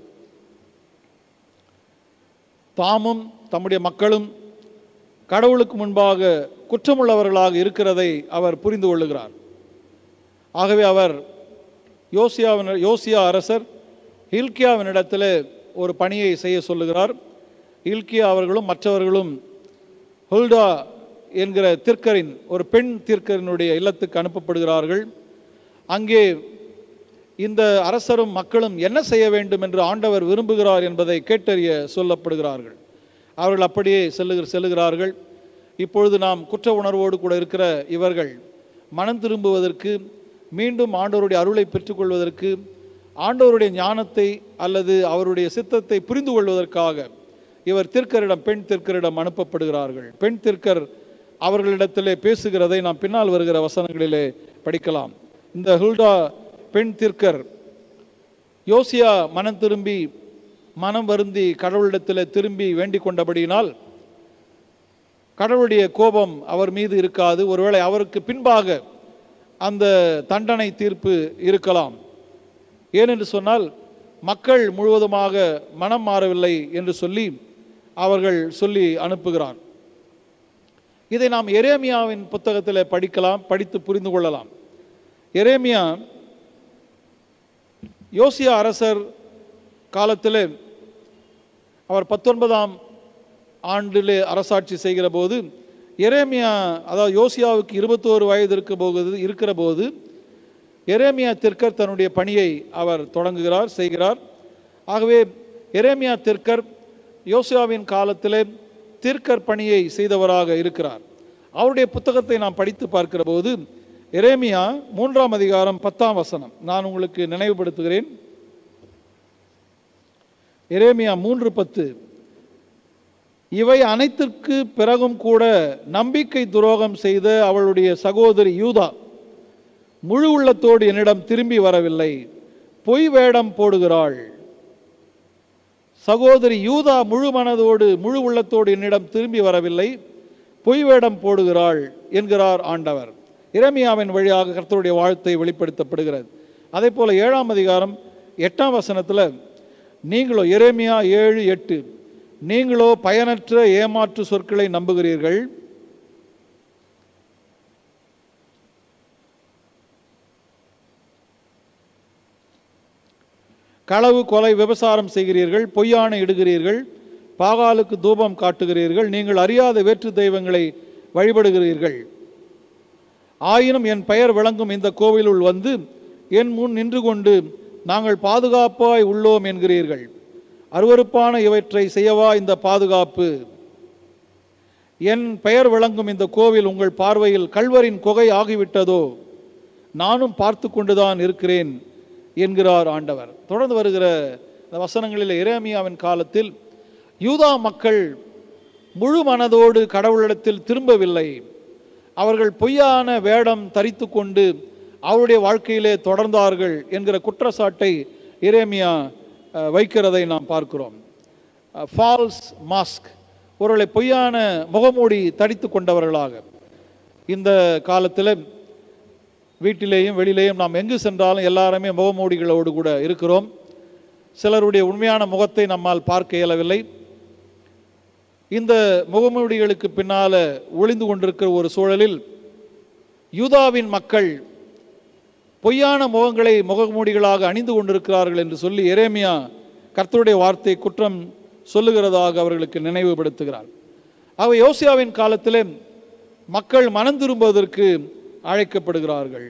தாமும் தம்முடைய மக்களும் கடவுளுக்கு முன்பாக குற்றமுள்ளவர்களாக இருக்கிறதை அவர் புரிந்து கொள்ளுகிறார் ஆகவே அவர் யோசியாவின் யோசியா அரசர் ஹில்கியாவினிடத்தில் ஒரு பணியை செய்ய சொல்லுகிறார் ஹில்கியா அவர்களும் மற்றவர்களும் ஹுல்டா என்கிற திர்க்கரின் ஒரு பெண் திர்க்கரினுடைய இல்லத்துக்கு அனுப்பப்படுகிறார்கள் அங்கே இந்த அரசரும் மக்களும் என்ன செய்ய வேண்டும் என்று ஆண்டவர் விரும்புகிறார் என்பதை கேட்டறிய சொல்லப்படுகிறார்கள் அவர்கள் அப்படியே செல்லுகிற செல்லுகிறார்கள் இப்பொழுது நாம் குற்ற உணர்வோடு கூட இருக்கிற இவர்கள் மனம் திரும்புவதற்கு மீண்டும் ஆண்டவருடைய அருளை பெற்றுக்கொள்வதற்கு ஆண்டவருடைய ஞானத்தை அல்லது அவருடைய சித்தத்தை புரிந்து கொள்வதற்காக இவர் திர்க்கரிடம் பெண் திர்க்கரிடம் அனுப்பப்படுகிறார்கள் பெண் திர்க்கர் அவர்களிடத்திலே பேசுகிறதை நாம் பின்னால் வருகிற வசனங்களிலே படிக்கலாம் இந்த ஹுல்டா பெண் திர்க்கர் யோசியா மனம் திரும்பி மனம் வருந்தி கடவுளிடத்தில் திரும்பி வேண்டிக் கொண்டபடியினால் கடவுளுடைய கோபம் அவர் மீது இருக்காது ஒருவேளை அவருக்கு பின்பாக அந்த தண்டனை தீர்ப்பு இருக்கலாம் ஏனென்று சொன்னால் மக்கள் முழுவதுமாக மனம் மாறவில்லை என்று சொல்லி அவர்கள் சொல்லி அனுப்புகிறார் இதை நாம் எரேமியாவின் புத்தகத்தில் படிக்கலாம் படித்து புரிந்து கொள்ளலாம் எரேமியா யோசியா அரசர் காலத்தில் அவர் பத்தொன்பதாம் ஆண்டிலே அரசாட்சி செய்கிற போது எரேமியா அதாவது யோசியாவுக்கு இருபத்தோரு வயது இருக்க போகுது இருக்கிற போது எரேமியா திர்க்கர் தன்னுடைய பணியை அவர் தொடங்குகிறார் செய்கிறார் ஆகவே எரேமியா திர்க்கர் யோசியாவின் காலத்திலே தீர்க்கர் பணியை செய்தவராக இருக்கிறார் அவருடைய புத்தகத்தை நாம் படித்து பார்க்கிற போது எரேமியா மூன்றாம் அதிகாரம் பத்தாம் வசனம் நான் உங்களுக்கு நினைவுபடுத்துகிறேன் எரேமியா மூன்று பத்து இவை அனைத்திற்கு பிறகும் கூட நம்பிக்கை துரோகம் செய்த அவளுடைய சகோதரி யூதா முழு உள்ளத்தோடு என்னிடம் திரும்பி வரவில்லை பொய் வேடம் போடுகிறாள் சகோதரி யூதா முழு மனதோடு முழு உள்ளத்தோடு என்னிடம் திரும்பி வரவில்லை பொய் வேடம் போடுகிறாள் என்கிறார் ஆண்டவர் இரமியாவின் வழியாக கர்த்தருடைய வாழ்த்தை வெளிப்படுத்தப்படுகிறது அதே போல ஏழாம் அதிகாரம் எட்டாம் வசனத்தில் நீங்களோ எரேமியா ஏழு எட்டு நீங்களோ பயனற்ற ஏமாற்று சொற்களை நம்புகிறீர்கள் களவு கொலை விபசாரம் செய்கிறீர்கள் பொய்யான இடுகிறீர்கள் பாகாலுக்கு தூபம் காட்டுகிறீர்கள் நீங்கள் அறியாத வேற்று தெய்வங்களை வழிபடுகிறீர்கள் ஆயினும் என் பெயர் விளங்கும் இந்த கோவிலுள் வந்து என் முன் நின்று கொண்டு நாங்கள் பாதுகாப்பாய் உள்ளோம் என்கிறீர்கள் அருவருப்பான இவற்றை செய்யவா இந்த பாதுகாப்பு என் பெயர் விளங்கும் இந்த கோவில் உங்கள் பார்வையில் கல்வரின் குகை ஆகிவிட்டதோ நானும் பார்த்து கொண்டுதான் இருக்கிறேன் என்கிறார் ஆண்டவர் தொடர்ந்து வருகிற இந்த வசனங்களில் இரேமியாவின் காலத்தில் யூதா மக்கள் முழு மனதோடு கடவுளிடத்தில் திரும்பவில்லை அவர்கள் பொய்யான வேடம் தரித்து கொண்டு அவருடைய வாழ்க்கையிலே தொடர்ந்தார்கள் என்கிற குற்றச்சாட்டை இரேமியா அஹ், வைக்கிறதை நாம் பார்க்கிறோம் ஃபால்ஸ் மாஸ்க் ஒருவர்களை பொய்யான முகமூடி தடித்து கொண்டவர்களாக இந்த காலத்தில் வீட்டிலேயும் வெளியிலேயும் நாம் எங்கு சென்றாலும் எல்லாருமே முகமூடிகளோடு கூட இருக்கிறோம் சிலருடைய உண்மையான முகத்தை நம்மால் பார்க்க இயலவில்லை இந்த முகமூடிகளுக்கு பின்னால ஒளிந்து கொண்டிருக்கிற ஒரு சூழலில் யூதாவின் மக்கள் பொய்யான முகங்களை முகமூடிகளாக அணிந்து கொண்டிருக்கிறார்கள் என்று சொல்லி எரேமியா கர்த்தருடைய வார்த்தை குற்றம் சொல்லுகிறதாக அவர்களுக்கு நினைவுபடுத்துகிறார் ஆக யோசியாவின் காலத்திலே மக்கள் மனம் திரும்புவதற்கு அழைக்கப்படுகிறார்கள்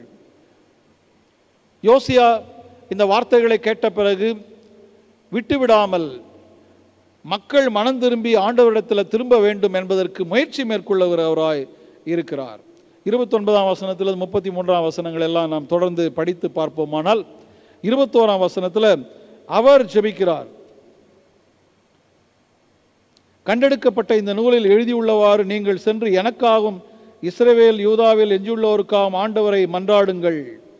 யோசியா இந்த வார்த்தைகளை கேட்ட பிறகு விட்டுவிடாமல் மக்கள் மனம் திரும்பி ஆண்டவரிடத்தில் திரும்ப வேண்டும் என்பதற்கு முயற்சி மேற்கொள்ளுகிறவராய் இருக்கிறார் இருபத்தொன்பதாம் வசனத்தில் முப்பத்தி மூன்றாம் வசனங்கள் எல்லாம் நாம் தொடர்ந்து படித்து பார்ப்போமானால் இருபத்தோராம் வசனத்தில் அவர் ஜெபிக்கிறார் கண்டெடுக்கப்பட்ட இந்த நூலில் எழுதியுள்ளவாறு நீங்கள் சென்று எனக்காகவும் இஸ்ரவேல் யூதாவில் எஞ்சியுள்ளோருக்காகவும் ஆண்டவரை மன்றாடுங்கள்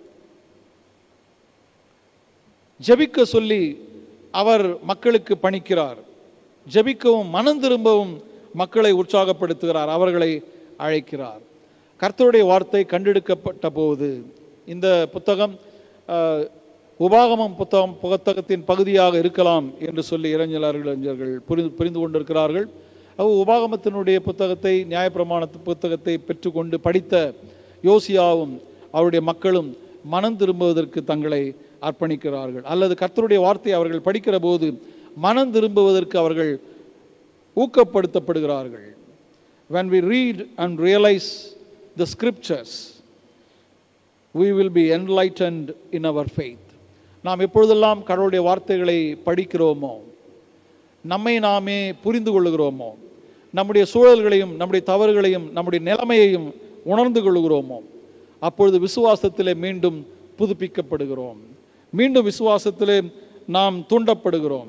ஜெபிக்க சொல்லி அவர் மக்களுக்கு பணிக்கிறார் ஜெபிக்கவும் மனம் திரும்பவும் மக்களை உற்சாகப்படுத்துகிறார் அவர்களை அழைக்கிறார் கர்த்தருடைய வார்த்தை கண்டெடுக்கப்பட்ட போது இந்த புத்தகம் அஹ், உபாகமம் புத்தகம் புத்தகத்தின் பகுதியாக இருக்கலாம் என்று சொல்லி இளைஞர்கள் அறிஞர்கள் புரிந்து புரிந்து கொண்டிருக்கிறார்கள் அவ் உபாகமத்தினுடைய புத்தகத்தை நியாயப்பிரமாண புத்தகத்தை பெற்றுக்கொண்டு படித்த யோசியாவும் அவருடைய மக்களும் மனம் திரும்புவதற்கு தங்களை அர்ப்பணிக்கிறார்கள் அல்லது கர்த்தருடைய வார்த்தையை அவர்கள் படிக்கிற போது மனம் திரும்புவதற்கு அவர்கள் ஊக்கப்படுத்தப்படுகிறார்கள் when we read and realize the scriptures we will be enlightened in our faith நாம் எப்பொழுதெல்லாம் கடவுளுடைய வார்த்தைகளை படிக்கிறோமோ நம்மை நாமே புரிந்து கொள்ளுகிறோமோ நம்முடைய சூழல்களையும் நம்முடைய தவறுகளையும் நம்முடைய நிலைமையையும் உணர்ந்து கொள்கிறோமோ அப்பொழுது விசுவாசத்திலே மீண்டும் புதுப்பிக்கப்படுகிறோம் மீண்டும் விசுவாசத்திலே நாம் தூண்டப்படுகிறோம்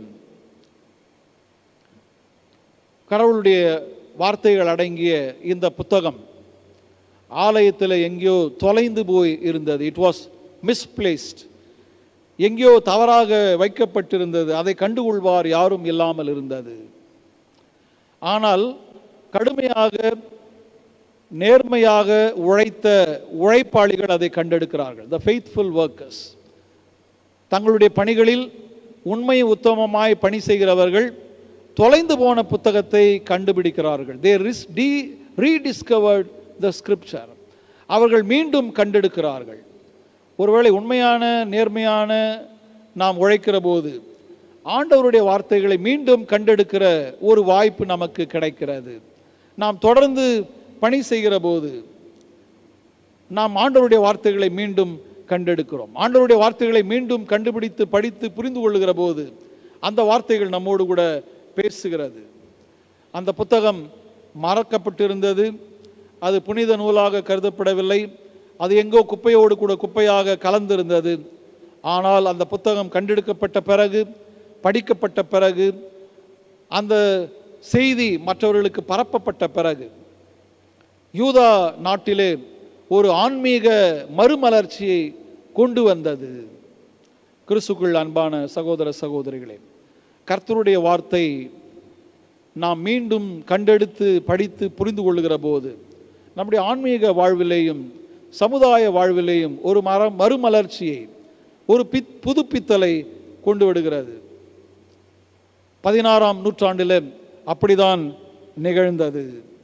கடவுளுடைய வார்த்தைகள் அடங்கிய இந்த புத்தகம் ஆலயத்தில் எங்கேயோ தொலைந்து போய் இருந்தது இட் வாஸ் மிஸ்பிளேஸ்ட் எங்கேயோ தவறாக வைக்கப்பட்டிருந்தது அதை கண்டுகொள்வார் யாரும் இல்லாமல் இருந்தது ஆனால் கடுமையாக நேர்மையாக உழைத்த உழைப்பாளிகள் அதை கண்டெடுக்கிறார்கள் த ஃபெய்த்ஃபுல் ஒர்க்கர்ஸ் தங்களுடைய பணிகளில் உண்மை உத்தமமாய் பணி செய்கிறவர்கள் தொலைந்து போன புத்தகத்தை கண்டுபிடிக்கிறார்கள் தே ரிஸ் டி ரீடிஸ்கவர்ட் த ஸ்கிரிப்சர் அவர்கள் மீண்டும் கண்டெடுக்கிறார்கள் ஒருவேளை உண்மையான நேர்மையான நாம் உழைக்கிற போது ஆண்டவருடைய வார்த்தைகளை மீண்டும் கண்டெடுக்கிற ஒரு வாய்ப்பு நமக்கு கிடைக்கிறது நாம் தொடர்ந்து பணி செய்கிற போது நாம் ஆண்டவருடைய வார்த்தைகளை மீண்டும் கண்டெடுக்கிறோம் ஆண்டவருடைய வார்த்தைகளை மீண்டும் கண்டுபிடித்து படித்து புரிந்து கொள்ளுகிற போது அந்த வார்த்தைகள் நம்மோடு கூட பேசுகிறது அந்த புத்தகம் மறக்கப்பட்டிருந்தது அது புனித நூலாக கருதப்படவில்லை அது எங்கோ குப்பையோடு கூட குப்பையாக கலந்திருந்தது ஆனால் அந்த புத்தகம் கண்டெடுக்கப்பட்ட பிறகு படிக்கப்பட்ட பிறகு அந்த செய்தி மற்றவர்களுக்கு பரப்பப்பட்ட பிறகு யூதா நாட்டிலே ஒரு ஆன்மீக மறுமலர்ச்சியை கொண்டு வந்தது கிறிஸ்துக்குள் அன்பான சகோதர சகோதரிகளே கர்த்தருடைய வார்த்தை நாம் மீண்டும் கண்டெடுத்து படித்து புரிந்து கொள்ளுகிற போது நம்முடைய ஆன்மீக வாழ்விலேயும் சமுதாய வாழ்விலேயும் ஒரு மரம் மறுமலர்ச்சியை ஒரு பித் புதுப்பித்தலை கொண்டு விடுகிறது பதினாறாம் நூற்றாண்டில் அப்படிதான் நிகழ்ந்தது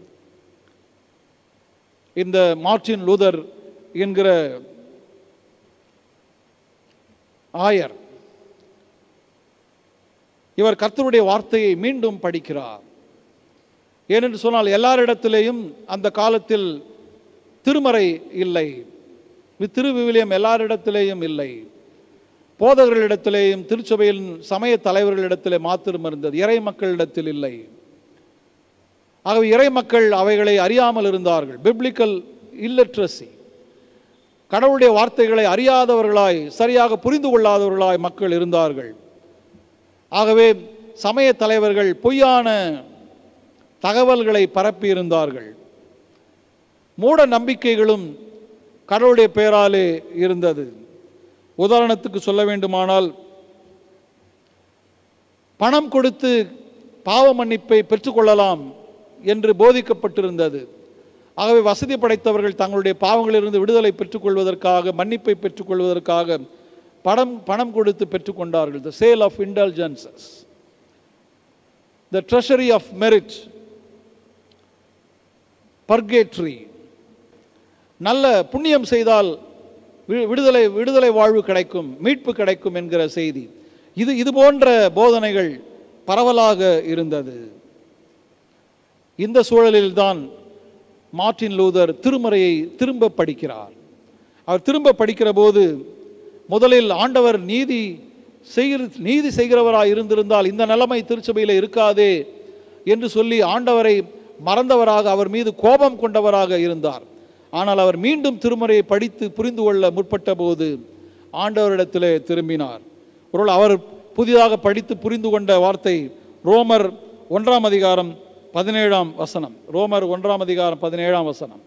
இந்த மார்ட்டின் லூதர் என்கிற ஆயர் இவர் கர்த்தருடைய வார்த்தையை மீண்டும் படிக்கிறார் ஏனென்று சொன்னால் எல்லாரிடத்திலேயும் அந்த காலத்தில் திருமறை இல்லை வி- திருவிவிலியம் எல்லாரிடத்திலேயும் இல்லை போதகர்களிடத்திலேயும் திருச்சபையின் சமய தலைவர்களிடத்திலே மாத்திரம் இருந்தது இறை மக்களிடத்தில் இல்லை ஆகவே இறை மக்கள் அவைகளை அறியாமல் இருந்தார்கள் பிப்ளிக்கல் இல்லட்ரசி கடவுளுடைய வார்த்தைகளை அறியாதவர்களாய் சரியாக புரிந்து கொள்ளாதவர்களாய் மக்கள் இருந்தார்கள் ஆகவே சமய தலைவர்கள் பொய்யான தகவல்களை பரப்பியிருந்தார்கள் மூட நம்பிக்கைகளும் கடவுளுடைய பெயராலே இருந்தது உதாரணத்துக்கு சொல்ல வேண்டுமானால் பணம் கொடுத்து பாவ மன்னிப்பை பெற்றுக்கொள்ளலாம் என்று போதிக்கப்பட்டிருந்தது ஆகவே வசதி படைத்தவர்கள் தங்களுடைய பாவங்களிலிருந்து விடுதலை பெற்றுக்கொள்வதற்காக மன்னிப்பை பெற்றுக்கொள்வதற்காக பணம் பணம் கொடுத்து பெற்றுக்கொண்டார்கள் the sale of indulgences the treasury of merit purgatory நல்ல புண்ணியம் செய்தால் வி- விடுதலை விடுதலை வாழ்வு கிடைக்கும் மீட்பு கிடைக்கும் என்கிற செய்தி இது இது போன்ற போதனைகள் பரவலாக இருந்தது இந்த சூழலில்தான் மார்ட்டின் லூதர் திருமறையை திரும்ப படிக்கிறார் அவர் திரும்ப படிக்கிற போது முதலில் ஆண்டவர் நீதி செய்கிற நீதி செய்கிறவராய் இருந்திருந்தால் இந்த நிலைமை திருச்சபையில் இருக்காதே என்று சொல்லி ஆண்டவரை மறந்தவராக அவர் மீது கோபம் கொண்டவராக இருந்தார் ஆனால் அவர் மீண்டும் திருமறையை படித்து புரிந்து கொள்ள முற்பட்ட போது ஆண்டவரிடத்திலே திரும்பினார் ஒருவேளை அவர் புதிதாக படித்து புரிந்து கொண்ட வார்த்தை ரோமர் ஒன்றாம் அதிகாரம் பதினேழாம் வசனம் ரோமர் ஒன்றாம் அதிகாரம் பதினேழாம் வசனம்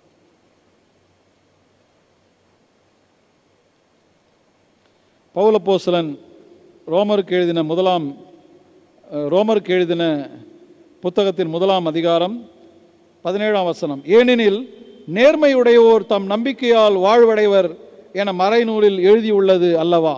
பவுலப்போஸ்தலன் ரோமருக்கு எழுதின முதலாம் அஹ், ரோமருக்கு எழுதின புத்தகத்தின் முதலாம் அதிகாரம் பதினேழாம் வசனம் ஏனெனில் நேர்மையுடையோர் தம் நம்பிக்கையால் வாழ்வடைவர் என மறைநூலில் எழுதியுள்ளது அல்லவா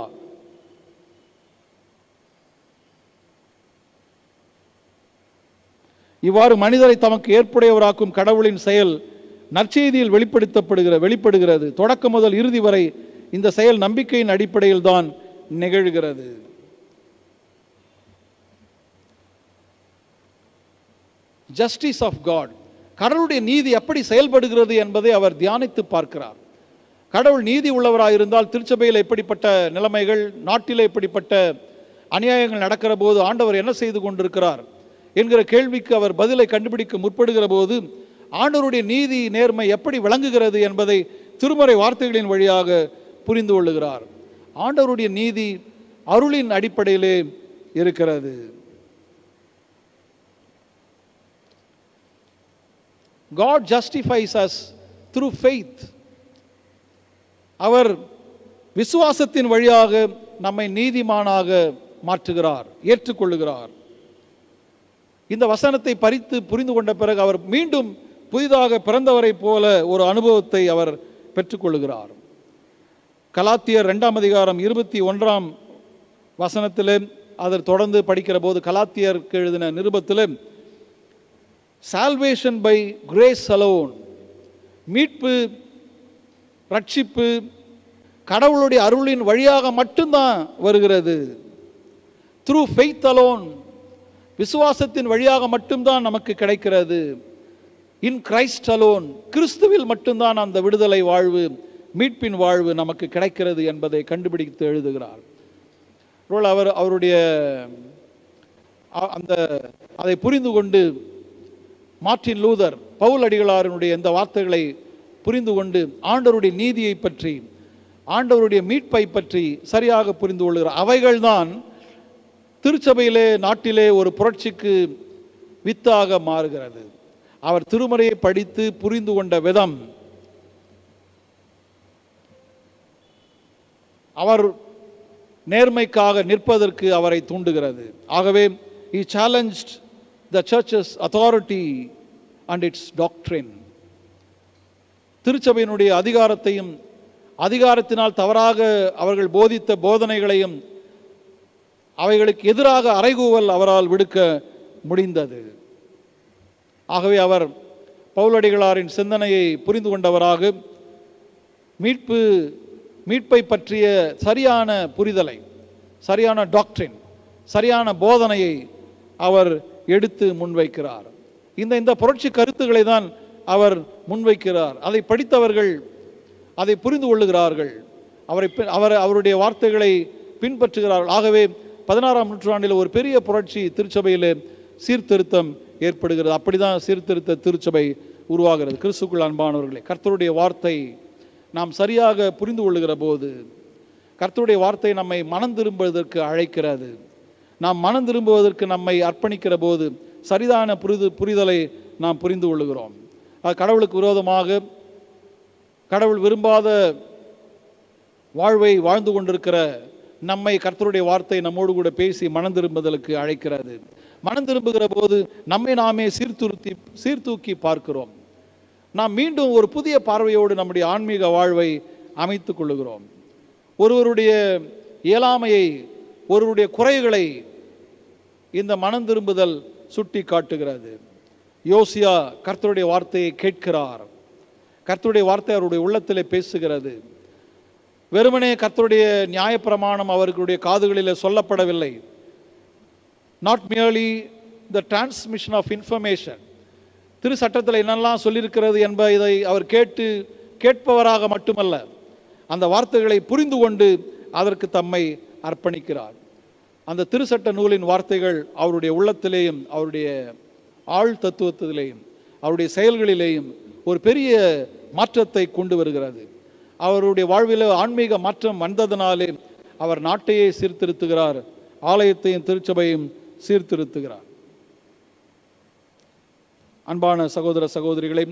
இவ்வாறு மனிதரை தமக்கு ஏற்புடையவராக்கும் கடவுளின் செயல் நற்செய்தியில் வெளிப்படுத்தப்படுகிற வெளிப்படுகிறது தொடக்கம் முதல் இறுதி வரை இந்த செயல் நம்பிக்கையின் அடிப்படையில் தான் நிகழ்கிறது ஜஸ்டிஸ் ஆஃப் காட் கடவுளுடைய நீதி எப்படி செயல்படுகிறது என்பதை அவர் தியானித்து பார்க்கிறார் கடவுள் நீதி உள்ளவராக இருந்தால் திருச்சபையில் எப்படிப்பட்ட நிலைமைகள் நாட்டில் எப்படிப்பட்ட அநியாயங்கள் நடக்கிற போது ஆண்டவர் என்ன செய்து கொண்டிருக்கிறார் என்கிற கேள்விக்கு அவர் பதிலை கண்டுபிடிக்க முற்படுகிற போது ஆண்டவருடைய நீதி நேர்மை எப்படி விளங்குகிறது என்பதை திருமறை வார்த்தைகளின் வழியாக புரிந்து கொள்ளுகிறார் ஆண்டவருடைய நீதி அருளின் அடிப்படையிலே இருக்கிறது God justifies us through faith. அவர் விசுவாசத்தின் வழியாக நம்மை நீதிமானாக மாற்றுகிறார் ஏற்றுக்கொள்ளுகிறார் இந்த வசனத்தை பறித்து புரிந்து கொண்ட பிறகு அவர் மீண்டும் புதிதாக பிறந்தவரைப் போல ஒரு அனுபவத்தை அவர் பெற்றுக்கொள்ளுகிறார் கலாத்தியர் ரெண்டாம் அதிகாரம் இருபத்தி ஒன்றாம் வசனத்தில் அதை தொடர்ந்து படிக்கிற போது கலாத்தியருக்கு எழுதின நிருபத்தில் சால்வேஷன் பை கிரேஸ் அலோன் மீட்பு ரட்சிப்பு கடவுளுடைய அருளின் வழியாக மட்டும்தான் வருகிறது த்ரூ ஃபெய்த் அலோன் விசுவாசத்தின் வழியாக மட்டும்தான் நமக்கு கிடைக்கிறது இன் கிரைஸ்ட் அலோன் கிறிஸ்துவில் மட்டும்தான் அந்த விடுதலை வாழ்வு மீட்பின் வாழ்வு நமக்கு கிடைக்கிறது என்பதை கண்டுபிடித்து எழுதுகிறார் ஒருவேளை அவர் அவருடைய அ- அந்த அதை புரிந்து கொண்டு மார்ட்டின் லூதர் பவுல் அடிகளாரினுடைய இந்த வார்த்தைகளை புரிந்து கொண்டு ஆண்டவருடைய நீதியை பற்றி ஆண்டவருடைய மீட்பை பற்றி சரியாக புரிந்து கொள்கிறார் அவைகள்தான் திருச்சபையிலே நாட்டிலே ஒரு புரட்சிக்கு வித்தாக மாறுகிறது அவர் திருமறையை படித்து புரிந்து கொண்ட விதம் அவர் நேர்மைக்காக நிற்பதற்கு அவரை தூண்டுகிறது ஆகவே he challenged the church's authority and its doctrine திருச்சபையினுடைய அதிகாரத்தையும் அதிகாரத்தினால் தவறாக அவர்கள் போதித்த போதனைகளையும் அவைகளுக்கு எதிராக அறைகூவல் அவரால் விடுக்க முடிந்தது ஆகவே அவர் பவுலடிகளாரின் சிந்தனையை புரிந்து கொண்டவராக மீட்பு மீட்பை பற்றிய சரியான புரிதலை சரியான டாக்டரின் சரியான போதனையை அவர் எடுத்து முன்வைக்கிறார் இந்த இந்த புரட்சி கருத்துக்களை தான் அவர் முன்வைக்கிறார் அதை படித்தவர்கள் அதை புரிந்து கொள்ளுகிறார்கள் அவரை பி- அவர் அவருடைய வார்த்தைகளை பின்பற்றுகிறார்கள் ஆகவே பதினாறாம் நூற்றாண்டில் ஒரு பெரிய புரட்சி திருச்சபையில் சீர்திருத்தம் ஏற்படுகிறது அப்படிதான் சீர்திருத்த திருச்சபை உருவாகிறது கிறிஸ்துக்குள் அன்பானவர்களே கர்த்தருடைய வார்த்தை நாம் சரியாக புரிந்து கொள்ளுகிற போது கர்த்தருடைய வார்த்தை நம்மை மனம் திரும்புவதற்கு அழைக்கிறது நாம் மனம் திரும்புவதற்கு நம்மை அர்ப்பணிக்கிற போது சரிதான புரிது புரிதலை நாம் புரிந்து கொள்ளுகிறோம் அது கடவுளுக்கு விரோதமாக கடவுள் விரும்பாத வாழ்வை வாழ்ந்து கொண்டிருக்கிற நம்மை கர்த்தருடைய வார்த்தை நம்மோடு கூட பேசி மனம் திரும்புதலுக்கு அழைக்கிறது மனம் திரும்புகிற போது நம்மை நாமே சீர்திருத்தி சீர்தூக்கி பார்க்கிறோம் நாம் மீண்டும் ஒரு புதிய பார்வையோடு நம்முடைய ஆன்மீக வாழ்வை அமைத்துக் கொள்ளுகிறோம் ஒருவருடைய இயலாமையை ஒருவருடைய குறைகளை இந்த மனம் திரும்புதல் சுட்டி காட்டுகிறது யோசியா கர்த்தருடைய வார்த்தையை கேட்கிறார் கர்த்தருடைய வார்த்தை அவருடைய உள்ளத்திலே பேசுகிறது வெறுமனே கர்த்தருடைய நியாயப்பிரமாணம் அவர்களுடைய காதுகளிலே சொல்லப்படவில்லை not merely the transmission of information திரு சட்டத்தில் என்னெல்லாம் சொல்லியிருக்கிறது என்பதை அவர் கேட்டு கேட்பவராக மட்டுமல்ல அந்த வார்த்தைகளை புரிந்து கொண்டு அதற்கு தம்மை அர்ப்பணிக்கிறார் அந்த திருசட்ட நூலின் வார்த்தைகள் அவருடைய உள்ளத்திலேயும் அவருடைய ஆழ் தத்துவத்திலேயும் அவருடைய செயல்களிலேயும் ஒரு பெரிய மாற்றத்தை கொண்டு வருகிறது அவருடைய வாழ்வில் ஆன்மீக மாற்றம் வந்ததனாலே அவர் நாட்டையே சீர்திருத்துகிறார் ஆலயத்தையும் திருச்சபையும் சீர்திருத்துகிறார் அன்பான சகோதர சகோதரிகளே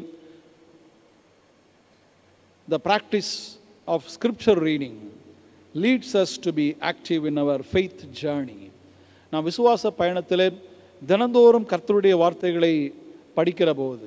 the practice of scripture reading leads us to be active in our faith journey நாம் விசுவாச பயணத்தில் தினந்தோறும் கர்த்தருடைய வார்த்தைகளை படிக்கிற போது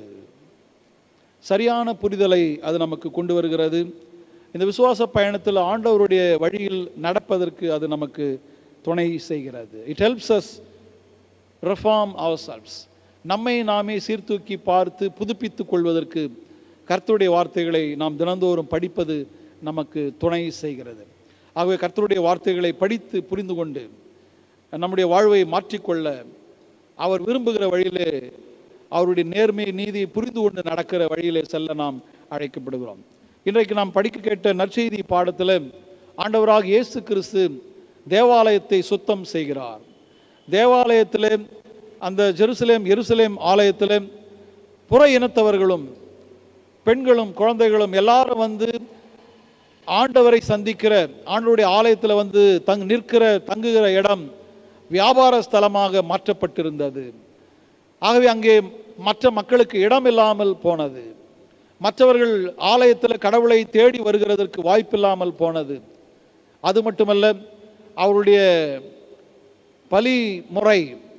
சரியான புரிதலை அது நமக்கு கொண்டு வருகிறது இந்த விசுவாச பயணத்தில் ஆண்டவருடைய வழியில் நடப்பதற்கு அது நமக்கு துணை செய்கிறது it helps us reform ourselves நம்மை நாமே சீர்தூக்கி பார்த்து புதுப்பித்துக் கொள்வதற்கு கர்த்தருடைய வார்த்தைகளை நாம் தினந்தோறும் படிப்பது நமக்கு துணை செய்கிறது ஆகவே கர்த்தருடைய வார்த்தைகளை படித்து புரிந்து கொண்டு நம்முடைய வாழ்வை மாற்றிக்கொள்ள அவர் விரும்புகிற வழியிலே அவருடைய நேர்மை நீதி புரிந்து கொண்டு நடக்கிற வழியிலே செல்ல நாம் அழைக்கப்படுகிறோம் இன்றைக்கு நாம் படிக்க கேட்ட நற்செய்தி பாடத்தில் ஆண்டவராக இயேசு கிறிஸ்து தேவாலயத்தை சுத்தம் செய்கிறார் தேவாலயத்தில் அந்த ஜெருசலேம் எருசலேம் ஆலயத்தில் புற இனத்தவர்களும் பெண்களும் குழந்தைகளும் எல்லாரும் வந்து ஆண்டவரை சந்திக்கிற ஆண்டவருடைய ஆலயத்தில் வந்து தங் நிற்கிற தங்குகிற இடம் வியாபார ஸ்தலமாக மாற்றப்பட்டிருந்தது ஆகவே அங்கே மற்ற மக்களுக்கு இடம் இல்லாமல் போனது மற்றவர்கள் ஆலயத்தில் கடவுளை தேடி வருகிறதற்கு வாய்ப்பில்லாமல் போனது அது மட்டுமல்ல அவருடைய பலி முறை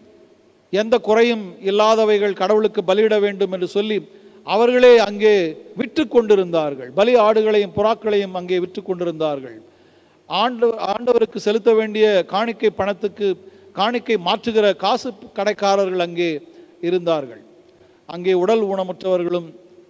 எந்த குறையும் இல்லாதவைகள் கடவுளுக்கு பலியிட வேண்டும் என்று சொல்லி அவர்களே அங்கே விற்று கொண்டிருந்தார்கள் பலி ஆடுகளையும் புறாக்களையும் அங்கே விற்று கொண்டிருந்தார்கள் ஆண்டு ஆண்டவருக்கு செலுத்த வேண்டிய காணிக்கை பணத்துக்கு காணிக்கை மாற்றுகிற காசு கடைக்காரர்கள் அங்கே இருந்தார்கள் அங்கே உடல் ஊனமுற்றவர்களும்